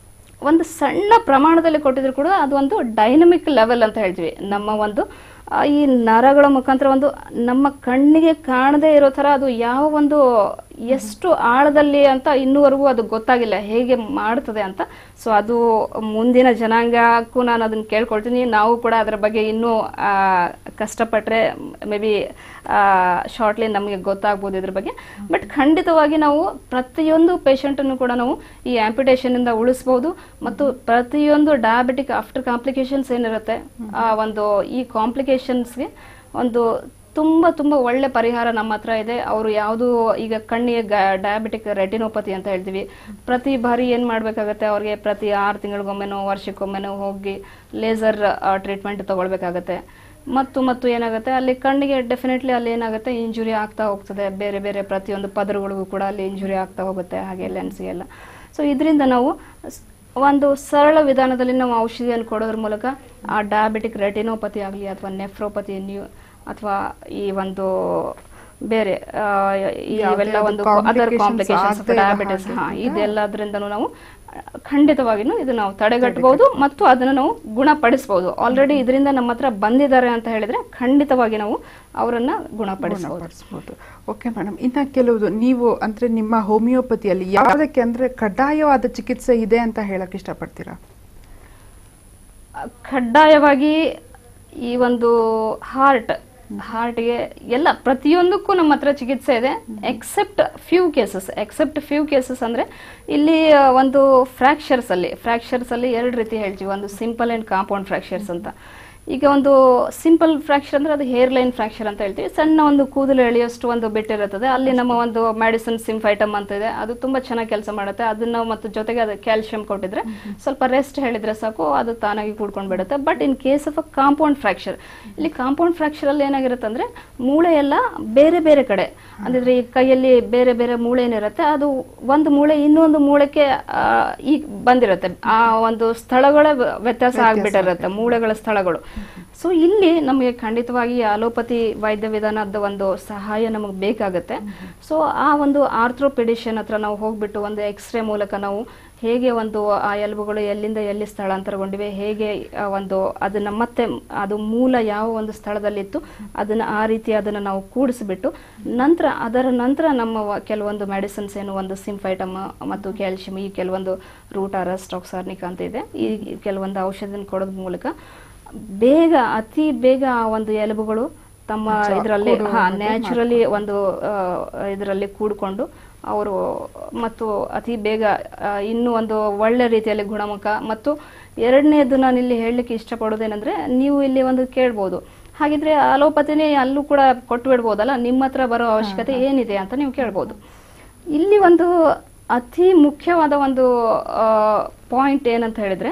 ಒಂದು ಸಣ್ಣ ಪ್ರಮಾಣದಲ್ಲಿ ಕೊಟ್ಟಿದ್ರು ಕೂಡ ಅದು ಒಂದು ಡೈನಮಿಕ್ ಲೆವೆಲ್ ಅಂತ ಹೇಳ್ತೀವಿ ನಮ್ಮ ಒಂದು ಆ, ಈ ನರಗಳ ಮುಖಾಂತರ ಒಂದು ನಮ್ಮ ಕಣ್ಣಿಗೆ ಕಾಣದೇ ಇರೋ ತರ ಅದು ಯಾವ ಒಂದು ಎಷ್ಟು ಆಳದಲ್ಲಿ ಅಂತ ಇನ್ನೂವರೆಗೂ ಅದು ಗೊತ್ತಾಗಿಲ್ಲ ಹೇಗೆ ಮಾಡ್ತದೆ ಅಂತ ಸೊ ಅದು ಮುಂದಿನ ಜನಾಂಗಕ್ಕೂ ನಾನು ಅದನ್ನ ಕೇಳ್ಕೊಳ್ತೀನಿ ನಾವು ಕೂಡ ಅದರ ಬಗ್ಗೆ ಇನ್ನೂ ಆ, ಕಷ್ಟಪಟ್ರೆ ಮೇ ಬಿ ಶಾರ್ಟ್ಲಿ ನಮಗೆ ಗೊತ್ತಾಗ್ಬೋದು ಇದ್ರ ಬಗ್ಗೆ ಬಟ್ ಖಂಡಿತವಾಗಿ ನಾವು ಪ್ರತಿಯೊಂದು ಪೇಷಂಟನ್ನು ಕೂಡ ನಾವು ಈ ಆಂಪಿಟೇಷನ್ ಇಂದ ಉಳಿಸ್ಬೋದು ಮತ್ತು ಪ್ರತಿಯೊಂದು ಡಯಾಬಿಟಿಕ್ ಆಫ್ಟರ್ ಕಾಂಪ್ಲಿಕೇಶನ್ಸ್ ಏನಿರುತ್ತೆ ಆ ಒಂದು ಈ ಕಾಂಪ್ಲಿಕೇಶನ್ಸ್ಗೆ ಒಂದು ತುಂಬ ತುಂಬ ಒಳ್ಳೆ ಪರಿಹಾರ ನಮ್ಮ ಹತ್ರ ಇದೆ ಅವರು ಯಾವುದು ಈಗ ಕಣ್ಣಿಗೆ ಡಯಾಬಿಟಿಕ್ ರೆಟಿನೋಪತಿ ಅಂತ ಹೇಳ್ತೀವಿ ಪ್ರತಿ ಬಾರಿ ಏನು ಮಾಡಬೇಕಾಗತ್ತೆ ಅವ್ರಿಗೆ ಪ್ರತಿ ಆರು ತಿಂಗಳಿಗೊಮ್ಮೆನೋ ವರ್ಷಕ್ಕೊಮ್ಮೆನೋ ಹೋಗಿ ಲೇಸರ್ ಟ್ರೀಟ್ಮೆಂಟ್ ತಗೊಳ್ಬೇಕಾಗತ್ತೆ ಮತ್ತು ಮತ್ತು ಏನಾಗುತ್ತೆ ಅಲ್ಲಿ ಕಣ್ಣಿಗೆ ಡೆಫಿನೆಟ್ಲಿ ಅಲ್ಲಿ ಏನಾಗುತ್ತೆ ಇಂಜುರಿ ಆಗ್ತಾ ಹೋಗ್ತದೆ ಬೇರೆ ಬೇರೆ ಪ್ರತಿಯೊಂದು ಪದರಗಳಿಗೂ ಕೂಡ ಅಲ್ಲಿ ಇಂಜುರಿ ಆಗ್ತಾ ಹೋಗುತ್ತೆ ಹಾಗೆ ಲೆನ್ಸ್ಗೆಲ್ಲ ಸೊ ಇದರಿಂದ ನಾವು ಸ್- ಒಂದು ಸರಳ ವಿಧಾನದಲ್ಲಿ ನಾವು ಔಷಧಿಯನ್ನು ಕೊಡೋದ್ರ ಮೂಲಕ ಆ ಡಯಾಬಿಟಿಕ್ ರೆಟಿನೋಪತಿ ಆಗಲಿ ಅಥವಾ ನೆಫ್ರೋಪತಿ ನ್ಯೂ ಅಥವಾ ಈ ಒಂದು ಬೇರೆ ಆ, ಈ ಯಾವ್ದೇ ಇವೆಲ್ಲ ಒಂದು ಒಂದು ಅದರ್ complications ಕಾಂಪ್ಲಿಕೇಶನ್ಸ್ ಆಗ್ದೇ ಇರೋ ಡಯಾಬಿಟಿಸ್ ಹಾಗೆ. ಹಾ ಇದೆಲ್ಲದ್ರಿಂದನೂ ನಾವು ಖಂಡಿತವಾಗಿನೂ ಇದು ನಾವು ತಡೆಗಟ್ಟಬಹುದು ಮತ್ತು ಅದನ್ನು ನಾವು ಗುಣಪಡಿಸಬಹುದು ಆಲ್ರೆಡಿ ಇದರಿಂದ ನಮ್ಮ ಹತ್ರ ಬಂದಿದ್ದಾರೆ ಅಂತ ಹೇಳಿದ್ರೆ ಖಂಡಿತವಾಗಿ ನಾವು ಅವರನ್ನ ಗುಣಪಡಿಸಬಹುದು ಗುಣಪಡಿಸ್ಬೋದು ಓಕೆ ಮೇಡಮ್ ಇನ್ನ ಕೆಲವುದು ನೀವು ಅಂದ್ರೆ ನಿಮ್ಮ ಹೋಮಿಯೋಪತಿಯಲ್ಲಿ ಯಾವುದಕ್ಕೆ ಅಂದ್ರೆ ಕಡ್ಡಾಯವಾದ ಚಿಕಿತ್ಸೆ ಇದೆ ಅಂತ ಹೇಳಕ್ ಇಷ್ಟಪಡ್ತೀರಾ ಕಡ್ಡಾಯವಾಗಿ ಈ ಒಂದು ಹಾರ್ಟ್ ಹಾರ್ಟ್ಗೆ ಎಲ್ಲ ಪ್ರತಿಯೊಂದಕ್ಕೂ ನಮ್ಮ ಹತ್ರ ಚಿಕಿತ್ಸೆ ಇದೆ except few cases except few cases ಅಂದ್ರೆ ಇಲ್ಲಿ ಆ, ಒಂದು ಫ್ರಾಕ್ಚರ್ಸ್ ಅಲ್ಲಿ ಫ್ರಾಕ್ಚರ್ಸ್ ಅಲ್ಲಿ ಎರಡು ರೀತಿ ಹೇಳ್ತೀವಿ ಒಂದು ಸಿಂಪಲ್ ಅಂಡ್ ಕಾಂಪೌಂಡ್ ಫ್ರಾಕ್ಚರ್ಸ್ ಅಂತ ಈಗ ಒಂದು ಸಿಂಪಲ್ ಫ್ರಾಕ್ಚರ್ ಅಂದ್ರೆ ಅದು ಹೇರ್ ಲೈನ್ ಫ್ರಾಕ್ಚರ್ ಅಂತ ಹೇಳ್ತೀವಿ ಸಣ್ಣ ಒಂದು ಕೂದಲು ಎಳೆಯೋಷ್ಟು ಒಂದು ಬಿಟ್ಟಿರುತ್ತದೆ ಅಲ್ಲಿ ನಮ್ಮ ಒಂದು ಮೆಡಿಸಿನ್ ಸಿಂಫೈಟಮ್ ಅಂತ ಇದೆ ಅದು ತುಂಬಾ ಚೆನ್ನಾಗಿ ಕೆಲಸ ಮಾಡುತ್ತೆ ಅದನ್ನ ಮತ್ತು ಜೊತೆಗೆ ಅದು ಕ್ಯಾಲ್ಸಿಯಂ ಕೊಟ್ಟಿದ್ರೆ ಸ್ವಲ್ಪ ರೆಸ್ಟ್ ಹೇಳಿದ್ರೆ ಸಾಕು ಅದು ತಾನಾಗಿ ಕೂಡ್ಕೊಂಡು ಬಿಡುತ್ತೆ but in case of a compound fracture ಇಲ್ಲಿ ಕಾಂಪೌಂಡ್ ಫ್ರಾಕ್ಚರ್ ಅಲ್ಲಿ ಏನಾಗಿರುತ್ತೆ ಅಂದ್ರೆ ಮೂಳೆ ಎಲ್ಲ ಬೇರೆ ಬೇರೆ ಕಡೆ ಅಂದ್ರೆ ಈ ಕೈಯಲ್ಲಿ ಬೇರೆ ಬೇರೆ ಮೂಳೆ ಏನಿರುತ್ತೆ ಅದು ಒಂದು ಮೂಳೆ ಇನ್ನೊಂದು ಮೂಳೆಗೆ ಆ, ಈಗ ಬಂದಿರುತ್ತೆ ಆ ಒಂದು ಸ್ಥಳಗಳ ವ್ಯತ್ಯಾಸ ಆಗ್ಬಿಟ್ಟಿರುತ್ತೆ ಮೂಳೆಗಳ ಸ್ಥಳಗಳು ಸೊ ಇಲ್ಲಿ ನಮಗೆ ಖಂಡಿತವಾಗಿ ಅಲೋಪತಿ ವೈದ್ಯ ವಿಧಾನದ ಒಂದು ಸಹಾಯ ನಮಗೆ ಬೇಕಾಗುತ್ತೆ ಸೊ ಆ ಒಂದು ಆರ್ಥ್ರೋಪೆಡಿಷನ್ ಹತ್ರ ನಾವು ಹೋಗ್ಬಿಟ್ಟು ಒಂದು ಎಕ್ಸ್ರೇ ಮೂಲಕ ನಾವು ಹೇಗೆ ಒಂದು ಆ ಎಲುಬುಗಳು ಎಲ್ಲಿಂದ ಎಲ್ಲಿ ಸ್ಥಳಾಂತರಗೊಂಡಿವೆ ಹೇಗೆ ಆ ಒಂದು ಅದನ್ನ ಮತ್ತೆ ಅದು ಮೂಲ ಯಾವ ಒಂದು ಸ್ಥಳದಲ್ಲಿತ್ತು ಅದನ್ನ ಆ ರೀತಿ ಅದನ್ನ ನಾವು ಕೂಡಿಸಿಬಿಟ್ಟು ನಂತರ ಅದರ ನಂತರ ನಮ್ಮ ವ- ಕೆಲವೊಂದು ಮೆಡಿಸಿನ್ಸ್ ಏನು ಒಂದು ಸಿಂಫೈಟಮ್ ಮತ್ತು ಕ್ಯಾಲ್ಸಿಯಂ ಈ ಕೆಲವೊಂದು ರೂಟ್ ಅರಸ್ ಟಾಕ್ಸಾರ್ನಿಕ್ ಅಂತ ಇದೆ ಈ ಈ ಕೆಲವೊಂದು ಔಷಧಿನ ಕೊಡೋದ್ ಮೂಲಕ ಬೇಗ ಅತಿ ಬೇಗ ಆ ಒಂದು ಎಲುಬುಗಳು ತಮ್ಮ ಇದರಲ್ಲಿ ಹಾ ನ್ಯಾಚುರಲಿ ಒಂದು ಇದರಲ್ಲಿ ಕೂಡ್ಕೊಂಡು ಅವರು ಮತ್ತು ಅತಿ ಬೇಗ ಆ, ಇನ್ನೂ ಒಂದು ಒಳ್ಳೆ ರೀತಿಯಲ್ಲಿ ಗುಣಮುಖ ಮತ್ತು ಎರಡನೇದು ನಾನು ಇಲ್ಲಿ ಹೇಳಲಿಕ್ಕೆ ಇಷ್ಟಪಡೋದೇನೆಂದ್ರೆ ನೀವು ಇಲ್ಲಿ ಒಂದು ಕೇಳ್ಬೋದು ಹಾಗಿದ್ರೆ ಅಲೋಪತಿನೇ ಅಲ್ಲೂ ಕೂಡ ಕೊಟ್ಟು ಬಿಡ್ಬೋದಲ್ಲ ನಿಮ್ಮ ಹತ್ರ ಬರೋ ಅವಶ್ಯಕತೆ ಏನಿದೆ ಅಂತ ನೀವು ಕೇಳ್ಬೋದು ಇಲ್ಲಿ ಒಂದು ಅತಿ ಮುಖ್ಯವಾದ ಒಂದು ಪಾಯಿಂಟ್ ಏನಂತ ಹೇಳಿದ್ರೆ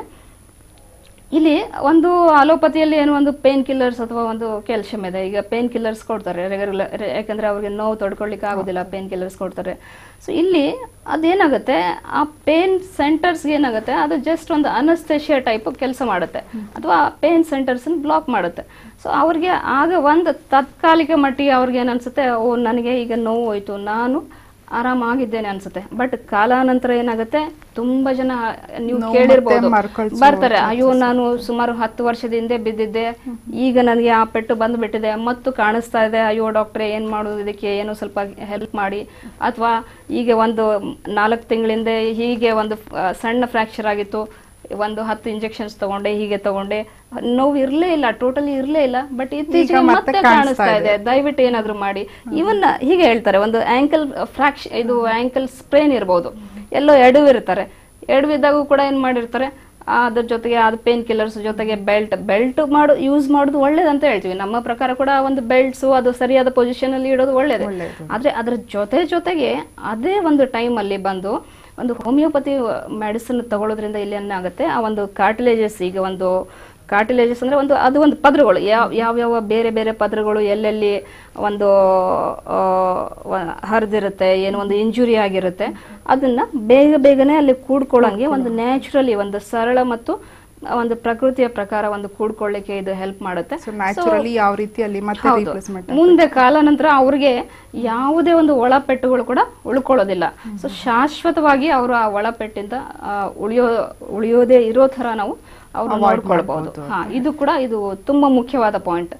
ಇಲ್ಲಿ ಒಂದು ಅಲೋಪತಿಯಲ್ಲಿ ಏನು ಒಂದು ಪೇನ್ ಕಿಲ್ಲರ್ಸ್ ಅಥವಾ ಒಂದು ಕ್ಯಾಲ್ಸಿಯಂ ಇದೆ ಈಗ ಪೇನ್ ಕಿಲ್ಲರ್ಸ್ ಕೊಡ್ತಾರೆ ರೆಗ್ಯುಲರ್ ಯಾಕಂದ್ರೆ ಅವ್ರಿಗೆ ನೋವು ತಡ್ಕೊಳ್ಲಿಕ್ಕೆ ಆಗೋದಿಲ್ಲ ಪೇನ್ ಕಿಲ್ಲರ್ಸ್ ಕೊಡ್ತಾರೆ ಸೊ ಇಲ್ಲಿ ಅದೇನಾಗುತ್ತೆ ಆ ಪೇನ್ ಸೆಂಟರ್ಸ್ಗೆ ಏನಾಗುತ್ತೆ ಅದು ಜಸ್ಟ್ ಒಂದು ಅನಸ್ತೇಷಿಯಾ ಟೈಪ್ ಕೆಲಸ ಮಾಡುತ್ತೆ ಅಥವಾ ಪೇನ್ ಸೆಂಟರ್ಸ್ ಬ್ಲಾಕ್ ಮಾಡುತ್ತೆ ಸೊ ಅವ್ರಿಗೆ ಆಗ ಒಂದು ತಾತ್ಕಾಲಿಕ ಮಟ್ಟಿಗೆ ಅವ್ರಿಗೆ ಏನನ್ಸುತ್ತೆ ಓ ನನಗೆ ಈಗ ನೋವು ಹೋಯ್ತು ನಾನು ಆರಾಮಾಗಿದ್ದೇನೆ ಅನ್ಸುತ್ತೆ ಬಟ್ ಕಾಲಾನಂತರ ಏನಾಗುತ್ತೆ ತುಂಬಾ ಜನ ನೀವು ನೋವು ಕೇಳಿರ್ಬೋದು ಮತ್ತೆ ಮರುಕಳಿಸೋ ಬರ್ತಾರೆ ಅಯ್ಯೋ ನಾನು ಸುಮಾರು ಹತ್ತು ವರ್ಷದ ಹಿಂದೆ ಬಿದ್ದಿದ್ದೆ ಈಗ ನನಗೆ ಆ ಪೆಟ್ಟು ಬಂದ್ಬಿಟ್ಟಿದೆ ಮತ್ತು ಕಾಣಿಸ್ತಾ ಇದೆ ಅಯ್ಯೋ ಡಾಕ್ಟ್ರೆ ಏನ್ ಮಾಡೋದು ಇದಕ್ಕೆ ಏನೋ ಸ್ವಲ್ಪ ಹೆಲ್ಪ್ ಮಾಡಿ ಅಥವಾ ಈಗ ಒಂದು ನಾಲ್ಕು ತಿಂಗಳಿಂದ ಹೀಗೆ ಒಂದು ಆ, ಸಣ್ಣ ಫ್ರಾಕ್ಚರ್ ಆಗಿತ್ತು ಒಂದು ಹತ್ತು ಇಂಜೆಕ್ಷನ್ಸ್ ತಗೊಂಡೆ ಹೀಗೆ ತಗೊಂಡೆ ನೋವು ಇರ್ಲೇ ಇಲ್ಲ ಟೋಟಲಿ ಇರ್ಲೇ ಇಲ್ಲ ಬಟ್ ಇತ್ತೀಚೆಗೆ ಈಗ ಮತ್ತೆ ಮತ್ತೆ ಕಾಣಿಸ್ತಾ ಕಾಣಿಸ್ತಾ ಇದೆ ದಯವಿಟ್ಟು ಏನಾದ್ರು ಮಾಡಿ ಇವನ್ ಹೀಗೆ ಹೇಳ್ತಾರೆ ಒಂದು ಆಂಕಲ್ ಫ್ರಾಕ್ಷ ಇದು ಆಂಕಲ್ ಸ್ಪ್ರೇನ್ ಇರ್ಬೋದು ಎಲ್ಲೋ ಎಡವಿರ್ತಾರೆ ಎಡವಿದ್ದಾಗೂ ಕೂಡ ಏನ್ ಮಾಡಿರ್ತಾರೆ ಆ, ಅದ್ರ ಜೊತೆಗೆ ಅದು ಪೇನ್ ಕಿಲ್ಲರ್ಸ್ ಜೊತೆಗೆ ಬೆಲ್ಟ್ ಬೆಲ್ಟ್ ಮಾಡು ಯೂಸ್ ಮಾಡೋದು ಒಳ್ಳೇದಂತ ಹೇಳ್ತೀವಿ ನಮ್ಮ ಪ್ರಕಾರ ಕೂಡ ಒಂದು ಬೆಲ್ಟ್ಸ್ ಅದು ಸರಿಯಾದ ಪೊಸಿಷನ್ ಅಲ್ಲಿ ಇಡೋದು ಒಳ್ಳೇದೇ ಆದ್ರೆ ಅದ್ರ ಜೊತೆ ಜೊತೆಗೆ ಅದೇ ಒಂದು ಟೈಮ್ ಅಲ್ಲಿ ಬಂದು ಒಂದು ಹೋಮಿಯೋಪತಿ ಮೆಡಿಸಿನ್ ತಗೊಳ್ಳೋದ್ರಿಂದ ಇಲ್ಲಿ ಏನಾಗುತ್ತೆ ಆ ಒಂದು ಕಾರ್ಟಿಲೇಜಸ್ ಈಗ ಒಂದು ಕಾರ್ಟಿಲೇಜಸ್ ಅಂದ್ರೆ ಒಂದು ಅದು ಒಂದು ಪದರಗಳು ಯಾವ ಯಾವ್ಯಾವ ಬೇರೆ ಬೇರೆ ಪದರಗಳು ಎಲ್ಲೆಲ್ಲಿ ಒಂದು ಆ, ವ- ಹರಿದಿರುತ್ತೆ ಏನೋ ಒಂದು ಇಂಜುರಿ ಆಗಿರುತ್ತೆ ಅದನ್ನ ಬೇಗ ಬೇಗನೆ ಅಲ್ಲಿ ಕೂಡ್ಕೊಳ್ಳಂಗೆ ಒಂದು ನ್ಯಾಚುರಲಿ ಒಂದು ಸರಳ ಮತ್ತು ಒಂದು ಪ್ರಕೃತಿಯ ಪ್ರಕಾರ ಒಂದು ಕೂಡ್ಕೊಳ್ಳಿಕ್ಕೆ ಇದು ಹೆಲ್ಪ್ ಮಾಡುತ್ತೆ ಸೊ ನ್ಯಾಚುರಲಿ ಯಾವ ರೀತಿಯಲ್ಲಿ ಮತ್ತೆ ಹೌದು. ರೀಪ್ಲೇಸ್ಮೆಂಟ್ ಮುಂದೆ ಕಾಲ ನಂತರ ಅವ್ರಿಗೆ ಯಾವುದೇ ಒಂದು ಒಳಪೆಟ್ಟುಗಳು ಕೂಡ ಉಳ್ಕೊಳ್ಳೋದಿಲ್ಲ ಸೊ ಶಾಶ್ವತವಾಗಿ ಅವರು ಆ ಒಳಪೆಟ್ಟಿಂದ ಆ, ಉಳಿಯೋ ಉಳಿಯೋದೇ ಇರೋ ತರ ನಾವು ಅವ್ರು ನೋಡ್ಕೊಳ್ಬಹುದು ಹಾ ಇದು ಕೂಡ ಇದು ತುಂಬಾ ಮುಖ್ಯವಾದ ಪಾಯಿಂಟ್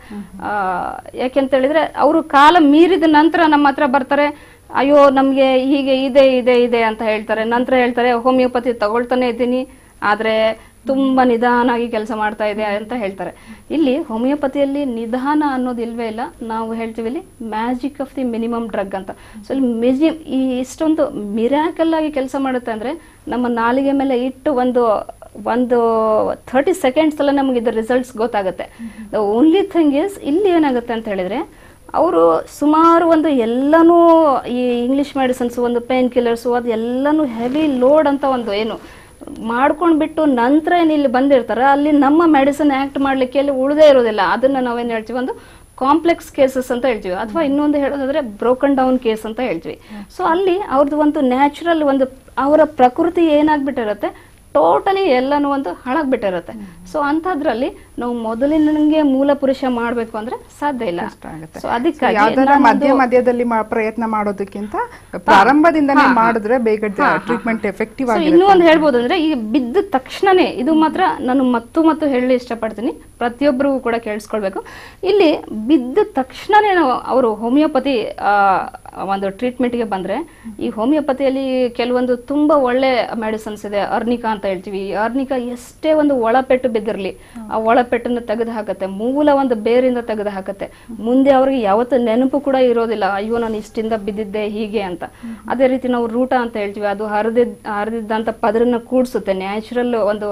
ಯಾಕೆಂತ ಹೇಳಿದ್ರೆ ಅವರು ಕಾಲ ಮೀರಿದ ನಂತರ ನಮ್ಮ ಹತ್ರ ಬರ್ತಾರೆ ಅಯ್ಯೋ ನಮ್ಗೆ ಹೀಗೆ ಇದೆ ಇದೆ ಇದೆ ಅಂತ ಹೇಳ್ತಾರೆ ನಂತರ ಹೇಳ್ತಾರೆ ಹೋಮಿಯೋಪತಿ ತಗೊಳ್ತಾನೆ ಇದ್ದೀನಿ ಆದ್ರೆ ತುಂಬಾ ನಿಧಾನಾಗಿ ಕೆಲಸ ಮಾಡ್ತಾ ಇದೆ ಅಂತ ಹೇಳ್ತಾರೆ ಇಲ್ಲಿ ಹೋಮಿಯೋಪತಿಯಲ್ಲಿ ನಿಧಾನ ಅನ್ನೋದು ಇಲ್ವೇ ಇಲ್ಲ ನಾವು ಹೇಳ್ತೀವಿ ಇಲ್ಲಿ magic of the minimum drug ಅಂತ ಸೊ ಇಲ್ಲಿ ಮೆಜಿ ಈ ಇಷ್ಟೊಂದು ಮಿರಾಕಲ್ ಆಗಿ ಕೆಲಸ ಮಾಡುತ್ತೆ ಅಂದ್ರೆ ನಮ್ಮ ನಾಲಿಗೆ ಮೇಲೆ ಇಟ್ಟು ಒಂದು ಒಂದು ಥರ್ಟಿ ಸೆಕೆಂಡ್ಸ್ ಅಲ್ಲ ನಮಗೆ ಇದ್ರ ರಿಸಲ್ಟ್ಸ್ ಗೊತ್ತಾಗುತ್ತೆ ದ ಓನ್ಲಿ ಥಿಂಗ್ ಇಸ್ ಇಲ್ಲಿ ಏನಾಗುತ್ತೆ ಅಂತ ಹೇಳಿದ್ರೆ ಅವರು ಸುಮಾರು ಒಂದು ಎಲ್ಲನೂ ಈ ಇಂಗ್ಲಿಷ್ ಮೆಡಿಸಿನ್ಸ್ ಒಂದು ಪೇನ್ ಕಿಲ್ಲರ್ಸು ಅದು ಎಲ್ಲನೂ ಹೆವಿ ಲೋಡ್ ಅಂತ ಒಂದು ಏನು ಮಾಡ್ಕೊಂಡ್ಬಿಟ್ಟು ನಂತರ ಏನು ಇಲ್ಲಿ ಬಂದಿರ್ತಾರೆ ಅಲ್ಲಿ ನಮ್ಮ ಮೆಡಿಸಿನ್ ಆಕ್ಟ್ ಮಾಡ್ಲಿಕ್ಕೆ ಅಲ್ಲಿ ಉಳಿದೇ ಇರೋದಿಲ್ಲ ಅದನ್ನ ನಾವೇನ್ ಹೇಳ್ತೀವಿ ಒಂದು ಕಾಂಪ್ಲೆಕ್ಸ್ ಕೇಸಸ್ ಅಂತ ಹೇಳ್ತೀವಿ ಅಥವಾ ಇನ್ನೊಂದು ಹೇಳೋದಾದ್ರೆ ಬ್ರೋಕನ್ ಡೌನ್ ಕೇಸ್ ಅಂತ ಹೇಳ್ತೀವಿ ಸೊ ಅಲ್ಲಿ ಅವ್ರದ್ದು ಒಂದು ನ್ಯಾಚುರಲ್ ಒಂದು ಅವರ ಪ್ರಕೃತಿ ಏನಾಗ್ಬಿಟ್ಟಿರುತ್ತೆ ಟೋಟಲಿ ಎಲ್ಲಾನು ಒಂದು ಹಾಳಾಗ್ಬಿಟ್ಟಿರುತ್ತೆ ಸೊ ಅಂಥದ್ರಲ್ಲಿ ನಾವು ಮೊದಲಿನಂಗೆ ಮೂಲ ಪುರುಷ ಮಾಡ್ಬೇಕು ಅಂದ್ರೆ ಸಾಧ್ಯ ಇಲ್ಲ ಕಷ್ಟ ಆಗುತ್ತೆ. ಸೊ ಅದಕ್ಕಾಗಿ ಯಾವ್ದಾರ ನಾನೊಂದು- ಮಧ್ಯ ಮಧ್ಯದಲ್ಲಿ ಮಾ- ಪ್ರಯತ್ನ ಮಾಡೋದಕ್ಕಿಂತ ಪ್ರಾರಂಭದಿಂದನೇ ಮಾಡಿದ್ರೆ ಬೇಗ ಟ್ರೀಟ್ಮೆಂಟ್ ಎಫೆಕ್ಟಿವ್ ಸೊ ಆಗಿ ಇನ್ನೂ ಒಂದು ಹೇಳ್ಬೋದು ಅಂದ್ರೆ ಈಗ ಬಿದ್ದ ತಕ್ಷಣನೇ ಇದು ಮಾತ್ರ ನಾನು ಮತ್ತು ಮತ್ತು ಹೇಳಿ ಇಷ್ಟಪಡ್ತೀನಿ ಪ್ರತಿಯೊಬ್ಬರಿಗೂ ಕೂಡ ಕೇಳಿಸ್ಕೊಳ್ಬೇಕು ಇಲ್ಲಿ ಬಿದ್ದ ತಕ್ಷಣನೇ ನಾವು ಅವರು ಹೋಮಿಯೋಪತಿ ಆ, ಒಂದು ಟ್ರೀಟ್ಮೆಂಟ್ಗೆ ಬಂದ್ರೆ ಈ ಹೋಮಿಯೋಪತಿಯಲ್ಲಿ ಕೆಲವೊಂದು ತುಂಬಾ ಒಳ್ಳೆ ಮೆಡಿಸಿನ್ಸ್ ಇದೆ ಅರ್ನಿಕಾ ಅಂತ ಹೇಳ್ತೀವಿ ಈ ಅರ್ನಿಕಾ ಎಷ್ಟೇ ಒಂದು ಒಳಪೆಟ್ಟು ಬಿದ್ದಿರ್ಲಿ ಆ ಒಳಪೆಟ್ಟನ್ನು ತೆಗೆದು ಹಾಕತ್ತೆ ಮೂಲ ಒಂದು ಬೇರಿಂದ ತೆಗೆದು ಹಾಕತ್ತೆ ಮುಂದೆ ಅವ್ರಿಗೆ ಯಾವತ್ತು ನೆನಪು ಕೂಡ ಇರೋದಿಲ್ಲ ಅಯ್ಯೋ ನಾನು ಇಷ್ಟಿಂದ ಬಿದ್ದಿದ್ದೆ ಹೀಗೆ ಅಂತ ಅದೇ ರೀತಿ ನಾವು ರೂಟ ಅಂತ ಹೇಳ್ತೀವಿ ಅದು ಹರಿದಿದ್ ಹರಿದಿದ್ದಂತ ಪದರನ್ನ ಕೂಡ್ಸುತ್ತೆ ನ್ಯಾಚುರಲ್ ಒಂದು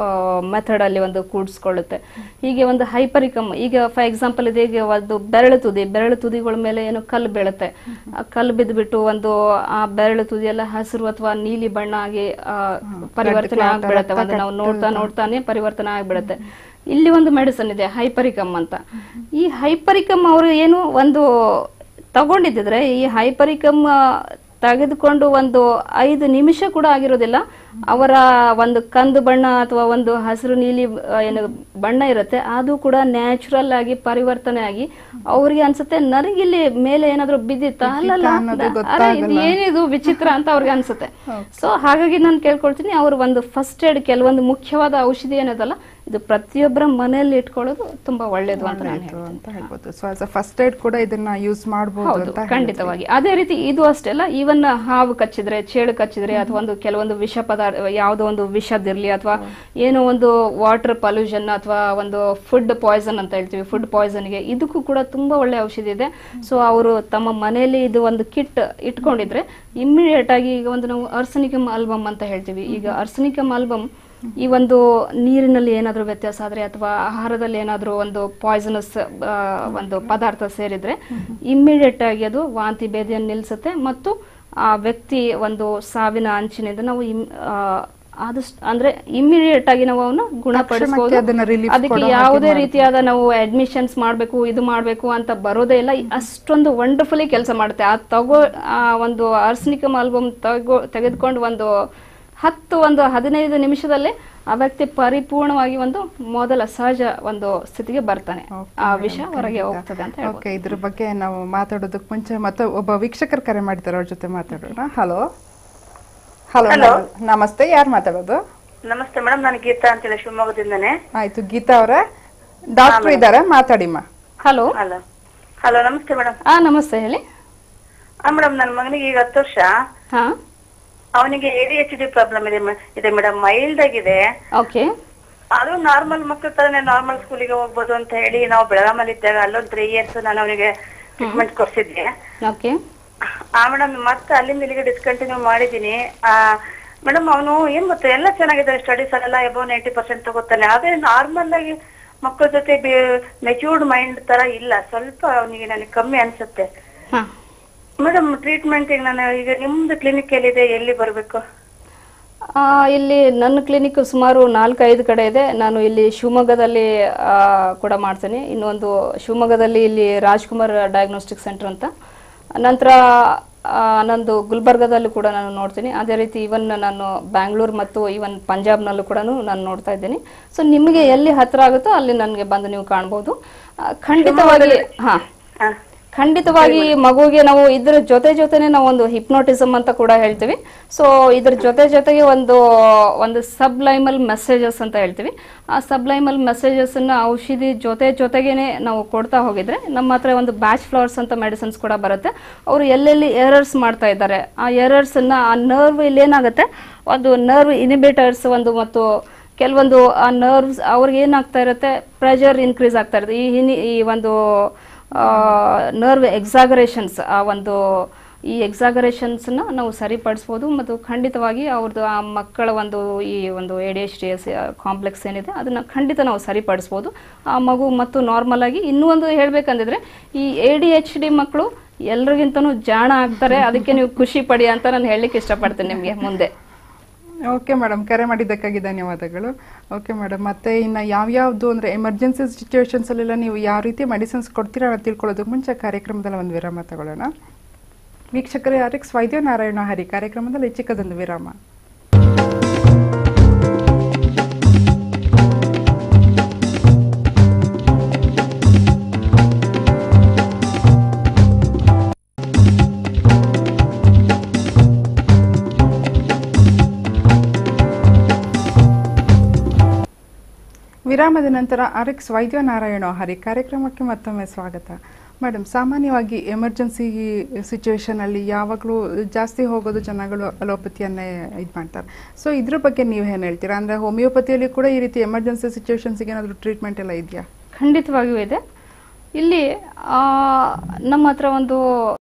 ಮೆಥಡ್ ಅಲ್ಲಿ ಒಂದು ಕೂಡಿಸ್ಕೊಳ್ಳುತ್ತೆ ಹೀಗೆ ಒಂದು ಹೈಪರಿಕಮ್ ಈಗ ಫಾರ್ ಎಕ್ಸಾಂಪಲ್ ಇದೆ ಈಗ ಒಂದು ಬೆರಳು ತುದಿ ಬೆರಳು ತುದಿಗಳ ಮೇಲೆ ಏನು ಕಲ್ಲು ಬೀಳುತ್ತೆ ಆ ಕಲ್ಲು ಬಿದ್ದುಬಿಟ್ಟು ಒಂದು ಆ ಬೆರಳು ತುದಿ ಎಲ್ಲ ಹಸಿರು ಅಥವಾ ನೀಲಿ ಬಣ್ಣ ಆಗಿ ಆ, ಪರಿವರ್ತನೆ ಆಗ್ಬಿಡತ್ತೆ ಒಂದು ನಾವು ನೋಡ್ತಾ ನೋಡ್ತಾನೆ ಪರಿವರ್ತನೆ ಆಗ್ಬಿಡತ್ತೆ ಇಲ್ಲಿ ಒಂದು ಮೆಡಿಸನ್ ಇದೆ ಹೈಪರಿಕಮ್ ಅಂತ ಈ ಹೈಪರಿಕಮ್ ಅವರು ಏನು ಒಂದು ತಗೊಂಡಿದ್ದಿದ್ರೆ ಈ ಹೈಪರಿಕಮ್ ತೆಗೆದುಕೊಂಡು ಒಂದು ಐದು ನಿಮಿಷ ಕೂಡ ಆಗಿರೋದಿಲ್ಲ ಅವರ ಒಂದು ಕಂದು ಬಣ್ಣ ಅಥವಾ ಒಂದು ಹಸಿರು ನೀಲಿ ಆ, ಏನು ಬಣ್ಣ ಇರುತ್ತೆ ಅದು ಕೂಡ ನ್ಯಾಚುರಲ್ ಆಗಿ ಪರಿವರ್ತನೆ ಆಗಿ ಅವ್ರಿಗೆ ಅನ್ಸುತ್ತೆ ನನಗಿಲ್ಲಿ ಮೇಲೆ ಏನಾದ್ರು ಬಿದ್ದಿತ್ತ ಅಲ್ಲಲ್ಲ ಅನ್ನೋದು ಅರೆ ಇದು ಏನಿದು ವಿಚಿತ್ರ ಅಂತ ಅವ್ರಿಗೆ ಅನ್ಸುತ್ತೆ ಸೊ ಹಾಗಾಗಿ ನಾನು ಕೇಳ್ಕೊಳ್ತೀನಿ ಅವ್ರು ಒಂದು ಫಸ್ಟ್ ಏಡ್ ಕೆಲವೊಂದು ಮುಖ್ಯವಾದ ಔಷಧಿ ಏನದಲ್ಲ ಇದು ಪ್ರತಿಯೊಬ್ಬರ ಮನೆಯಲ್ಲಿ ಇಟ್ಕೊಳ್ಳೋದು ತುಂಬಾ ಒಳ್ಳೇದು ಅಂತ ನಾನು ಹೇಳ್ತೀನಿ ಅಂತ ಹೇಳ್ಬೋದು so as a first aid ಕೂಡ ಇದನ್ನ ಯೂಸ್ ಮಾಡಬಹುದು ಹೌದು ಅಂತ ಖಂಡಿತವಾಗಿ ಅದೇ ರೀತಿ ಇದು ಅಷ್ಟೇ ಅಲ್ಲ ಈವನ್ ಹಾವು ಕಚ್ಚಿದ್ರೆ ಚೇಳು ಕಚ್ಚಿದ್ರೆ ಅಥವಾ ಒಂದು ಕೆಲವೊಂದು ವಿಷ ಪದಾರ್ಥ ಯಾವುದೋ ಒಂದು ವಿಷದಿರ್ಲಿ ಅಥವಾ ಏನೋ ಒಂದು ವಾಟರ್ ಪೊಲ್ಯೂಷನ್ ಅಥವಾ ಒಂದು ಫುಡ್ ಪಾಯ್ಸನ್ ಅಂತ ಹೇಳ್ತೀವಿ ಫುಡ್ ಪಾಯ್ಸನ್ಗೆ ಇದಕ್ಕೂ ಕೂಡ ತುಂಬಾ ಒಳ್ಳೆ ಔಷಧಿ ಇದೆ ಸೊ ಅವರು ತಮ್ಮ ಮನೆಯಲ್ಲಿ ಇದು ಒಂದು ಕಿಟ್ ಇಟ್ಕೊಂಡಿದ್ರೆ ಇಮ್ಮಿಡಿಯೇಟ್ ಆಗಿ ಈಗ ಒಂದು ನಾವು ಅರ್ಸನಿಕಮ್ ಆಲ್ಬಮ್ ಅಂತ ಹೇಳ್ತೀವಿ ಈಗ ಅರ್ಸನಿಕಮ್ ಆಲ್ಬಮ್ ಈ ಒಂದು ನೀರಿನಲ್ಲಿ ಏನಾದರೂ ವ್ಯತ್ಯಾಸ ಆದ್ರೆ ಅಥವಾ ಆಹಾರದಲ್ಲಿ ಏನಾದರೂ ಒಂದು ಪಾಯ್ಸನಸ್ ಒಂದು ಪದಾರ್ಥ ಸೇರಿದ್ರೆ ಇಮ್ಮಿಡಿಯೇಟ್ ಆಗಿ ಅದು ವಾಂತಿ ಭೇದಿಯನ್ನು ನಿಲ್ಲಿಸುತ್ತೆ ಮತ್ತು ಆ ವ್ಯಕ್ತಿ ಒಂದು ಸಾವಿನ ಅಂಚಿನಿಂದ ನಾವು ಇಮ್- ಆ, ಆದಷ್ಟು ಅಂದ್ರೆ ಇಮ್ಮಿಡಿಯೇಟ್ ಆಗಿ ನಾವು ಅವನ್ನ ಗುಣಪಡಿಸಬಹುದು ಅದನ್ನ relief ಅದಕ್ಕೆ ಕೊಡೋ ಹಾಗೆ ಯಾವುದೇ ರೀತಿಯಾದ ನಾವು ಅಡ್ಮಿಷನ್ಸ್ ಮಾಡಬೇಕು ಇದು ಮಾಡಬೇಕು ಅಂತ ಬರೋದೇ ಇಲ್ಲ ಅಷ್ಟೊಂದು ವಂಡರ್ಫುಲಿ ಕೆಲಸ ಮಾಡುತ್ತೆ ಆ ತಗೋ ಆ ಒಂದು ಆರ್ಸನಿಕಮ್ ಆಲ್ಬಮ್ ತಗೋ ತೆಗೆದುಕೊಂಡು ಒಂದು ಹತ್ತು ಒಂದು ಹದಿನೈದು ನಿಮಿಷದಲ್ಲಿ ಆ ವ್ಯಕ್ತಿ ಪರಿಪೂರ್ಣವಾಗಿ ಒಂದು ಮೊದಲ ಸಹಜ ಒಂದು ಸ್ಥಿತಿಗೆ ಬರ್ತಾನೆ ಆ ವಿಷ ಹೊರಗೆ ಹೋಗ್ತದೆ ಅಂತ ಹೇಳ್ಬೋದು ಓಕೆ ಇದ್ರ ಬಗ್ಗೆ ನಾವು ಮಾತಾಡೋದಕ್ಕೆ ಮುಂಚೆ ಮತ್ತೆ ಒಬ್ಬ ವೀಕ್ಷಕರು ಕರೆ ಮಾಡ್ತಾರೆ ಅವ್ರ ಜೊತೆ ಮಾತಾಡೋಣ ಹಲೋ ಹಲೋ ನಮಸ್ತೆ ಯಾರು ಮಾತಾಡೋದು ನಮಸ್ತೆ ಮೇಡಮ್ ನಾನು ಗೀತಾ ಅಂತೇಳಿ ಶಿವಮೊಗ್ಗದಿಂದನೇ ಆಯ್ತು ಗೀತಾ ಅವರೇ ಡಾಕ್ಟರ್ ಇದ್ದಾರೆ ಮಾತಾಡಿಮ್ಮ ಹಲೋ ಹಲೋ ಹಲೋ ನಮಸ್ತೆ ಮೇಡಮ್ ಆ ನಮಸ್ತೆ ಹೇಳಿ ಹಾ ಮೇಡಮ್ ನನ್ನ ಮಗನಿಗೆ ಈಗ ಹತ್ತು ವರ್ಷ ಹಾ ಅವನಿಗೆ A D H D problem ಇದೆ ಮೆ- ಇದೆ ಮೇಡಮ್ ಮೈಲ್ಡ್ ಆಗಿದೆ ಓಕೆ ಅದು ನಾರ್ಮಲ್ ಮಕ್ಕಳ ತರನೇ ನಾರ್ಮಲ್ ಸ್ಕೂಲಿಗೆ ಹೋಗ್ಬೋದು ಅಂತ ಹೇಳಿ ನಾವು ಬೆಳಗಾಮಲ್ಲಿ ಇದ್ದಾಗ ಅಲ್ಲೊಂದು ತ್ರೀ ಇಯರ್ಸ್ ನಾನು ಅವನಿಗೆ ಟ್ರೀಟ್ಮೆಂಟ್ ಕೊಡ್ಸಿದ್ದೆ ಓಕೆ ಆ ಮೇಡಮ್ ಮತ್ತೆ ಅಲ್ಲಿಂದ ಇಲ್ಲಿಗೆ ಡಿಸ್ಕಂಟಿನ್ಯೂ ಮಾಡಿದೀನಿ ಆ ಮೇಡಮ್ ಅವನು ಏನ್ ಗೊತ್ತಾ ಎಲ್ಲ ಚೆನ್ನಾಗಿದೆ ಸ್ಟಡೀಸ್ ಅಲ್ಲೆಲ್ಲ ಎಬೋ ನೈಂಟಿ ಪರ್ಸೆಂಟ್ ತಗೋತಾನೆ ಅದೇ ನಾರ್ಮಲ್ ಆಗಿ ಮಕ್ಕಳ ಜೊತೆ ಮೆಚ್ಯೂರ್ಡ್ ಮೈಂಡ್ ತರ ಇಲ್ಲ ಸ್ವಲ್ಪ ಅವನಿಗೆ ನನಗೆ ಕಮ್ಮಿ ಅನ್ಸುತ್ತೆ ಹಾ ಮೇಡಮ್ ಟ್ರೀಟ್ಮೆಂಟ್ ಈಗ ನಾನು ಈಗ ನಿಮ್ದು ಕ್ಲಿನಿಕ್ ಎಲ್ಲಿದೆ ಎಲ್ಲಿ ಬರ್ಬೇಕು ಆ, ಇಲ್ಲಿ ನನ್ನ ಕ್ಲಿನಿಕ್ ಸುಮಾರು ನಾಲ್ಕೈದು ಕಡೆ ಇದೆ ನಾನು ಇಲ್ಲಿ ಶಿವಮೊಗ್ಗದಲ್ಲಿ ಆ, ಕೂಡ ಮಾಡ್ತೇನೆ ಇನ್ನೊಂದು ಶಿವಮೊಗ್ಗದಲ್ಲಿ ಇಲ್ಲಿ ರಾಜ್ಕುಮಾರ್ ಡಯಾಗ್ನೋಸ್ಟಿಕ್ ಸೆಂಟರ್ ಅಂತ ನಂತರ ಆ, ನಂದು ಗುಲ್ಬರ್ಗದಲ್ಲೂ ಕೂಡ ನಾನು ನೋಡ್ತೀನಿ ಅದೇ ರೀತಿ ಇವನ್ ನಾನು ಬ್ಯಾಂಗ್ಳೂರ್ ಮತ್ತು ಇವನ್ ಪಂಜಾಬ್ನಲ್ಲೂ ಕೂಡ ನಾನು ನೋಡ್ತಾ ಇದ್ದೀನಿ ಸೊ ನಿಮಗೆ ಎಲ್ಲಿ ಹತ್ರ ಆಗುತ್ತೋ ಅಲ್ಲಿ ನನಗೆ ಬಂದು ನೀವು ಕಾಣ್ಬೋದು ಆ, ಖಂಡಿತವಾಗಿ ಹಾ ಹಾ ಖಂಡಿತವಾಗಿ ಮಗುವಿಗೆ ನಾವು ಇದ್ರ ಜೊತೆ ಜೊತೆನೆ ನಾವು ಒಂದು ಹಿಪ್ನೋಟಿಸಮ್ ಅಂತ ಕೂಡ ಹೇಳ್ತೀವಿ ಸೊ ಇದ್ರ ಜೊತೆ ಜೊತೆಗೆ ಒಂದು ಒಂದು ಸಬ್ಲೈಮಲ್ ಮೆಸೇಜಸ್ ಅಂತ ಹೇಳ್ತೀವಿ ಆ ಸಬ್ಲೈಮಲ್ ಮೆಸೇಜಸ್ ಅನ್ನ ಔಷಧಿ ಜೊತೆ ಜೊತೆಗೇನೆ ನಾವು ಕೊಡ್ತಾ ಹೋಗಿದ್ರೆ ನಮ್ಮ ಹತ್ರ ಒಂದು ಬ್ಯಾಚ್ ಫ್ಲವರ್ಸ್ ಅಂತ ಮೆಡಿಸಿನ್ಸ್ ಕೂಡ ಬರುತ್ತೆ ಅವರು ಎಲ್ಲೆಲ್ಲಿ ಎರರ್ಸ್ ಮಾಡ್ತಾ ಇದ್ದಾರೆ ಆ ಎರರ್ಸ್ ಅನ್ನ ಆ ನರ್ವ್ ಇಲ್ಲಿ ಏನಾಗುತ್ತೆ ಒಂದು ನರ್ವ್ ಇನಿಬೇಟರ್ಸ್ ಒಂದು ಮತ್ತು ಕೆಲವೊಂದು ಆ ನರ್ವ್ಸ್ ಅವ್ರಿಗೆ ಏನಾಗ್ತಾ ಇರುತ್ತೆ ಪ್ರೆಷರ್ ಇನ್ಕ್ರೀಸ್ ಆಗ್ತಾ ಇರುತ್ತೆ ಈ ಹಿನಿ ಈ ಒಂದು ನರ್ವ್ ಎಕ್ಸಾಗರೇಷನ್ಸ್ ಆ ಒಂದು ಈ ಎಕ್ಸಾಗರೇಷನ್ಸ್ನ ನಾವು ಸರಿಪಡಿಸ್ಬೋದು ಮತ್ತು ಖಂಡಿತವಾಗಿ ಅವ್ರದ್ದು ಆ ಮಕ್ಕಳ ಒಂದು ಈ ಒಂದು A D H D S complex ಏನಿದೆ ಅದನ್ನು ಖಂಡಿತ ನಾವು ಸರಿಪಡಿಸ್ಬೋದು ಆ ಮಗು ಮತ್ತು ನಾರ್ಮಲ್ ಆಗಿ ಇನ್ನೂ ಒಂದು ಹೇಳ್ಬೇಕಂದಿದ್ರೆ ಈ ಎ ಡಿ ಎಚ್ ಡಿ ಮಕ್ಕಳು ಎಲ್ರಿಗಿಂತನೂ ಜಾಣ ಆಗ್ತಾರೆ ಅದಕ್ಕೆ ನೀವು ಖುಷಿ ಪಡಿ ಅಂತ ನಾನು ಹೇಳಲಿಕ್ಕೆ ಇಷ್ಟಪಡ್ತೇನೆ ನಿಮಗೆ ಮುಂದೆ ಓಕೆ ಮೇಡಮ್ ಕರೆ ಮಾಡಿದ್ದಕ್ಕಾಗಿ ಧನ್ಯವಾದಗಳು ಓಕೆ ಮೇಡಮ್ ಮತ್ತೆ ಇನ್ನು ಯಾವ್ಯಾವ್ದು ಅಂದರೆ ಎಮರ್ಜೆನ್ಸಿ ಸಿಚುವೇಶನ್ಸ್ ಅಲ್ಲೆಲ್ಲ ನೀವು ಯಾವ ರೀತಿ ಮೆಡಿಸಿನ್ಸ್ ಕೊಡ್ತೀರಾ ಅಂತ ತಿಳ್ಕೊಳ್ಳೋದಕ್ಕೆ ಮುಂಚೆ ಕಾರ್ಯಕ್ರಮದಲ್ಲಿ ಒಂದು ವಿರಾಮ ತಗೊಳ್ಳೋಣ ವೀಕ್ಷಕರೇ ಆರಿಕ್ಸ್ ವೈದ್ಯ ನಾರಾಯಣ ಹರಿ ಕಾರ್ಯಕ್ರಮದಲ್ಲಿ ಚಿಕ್ಕದೊಂದು ವಿರಾಮ ವಿರಾಮದ ನಂತರ ಆರಿಕ್ಸ್ ವೈದ್ಯ ನಾರಾಯಣ ಹರಿ ಕಾರ್ಯಕ್ರಮಕ್ಕೆ ಮತ್ತೊಮ್ಮೆ ಸ್ವಾಗತ ಮೇಡಮ್ ಸಾಮಾನ್ಯವಾಗಿ ಎಮರ್ಜೆನ್ಸಿ ಸಿಚುವೇಶನ್ ಅಲ್ಲಿ ಯಾವಾಗಲೂ ಜಾಸ್ತಿ ಹೋಗೋದು ಜನಗಳು ಅಲೋಪತಿಯನ್ನೇ ಇದು ಮಾಡ್ತಾರೆ ಸೊ ಇದ್ರ ಬಗ್ಗೆ ನೀವು ಏನು ಹೇಳ್ತೀರಾ ಅಂದ್ರೆ ಹೋಮಿಯೋಪತಿಯಲ್ಲಿ ಕೂಡ ಈ ರೀತಿ ಎಮರ್ಜೆನ್ಸಿ ಸಿಚುವೇಶನ್ಸ್ಗೆ ಏನಾದರೂ ಟ್ರೀಟ್ಮೆಂಟ್ ಎಲ್ಲ ಇದೆಯಾ ಖಂಡಿತವಾಗಿಯೂ ಇದೆ ಇಲ್ಲಿ ಆ, ನಮ್ಮ ಹತ್ರ ಒಂದು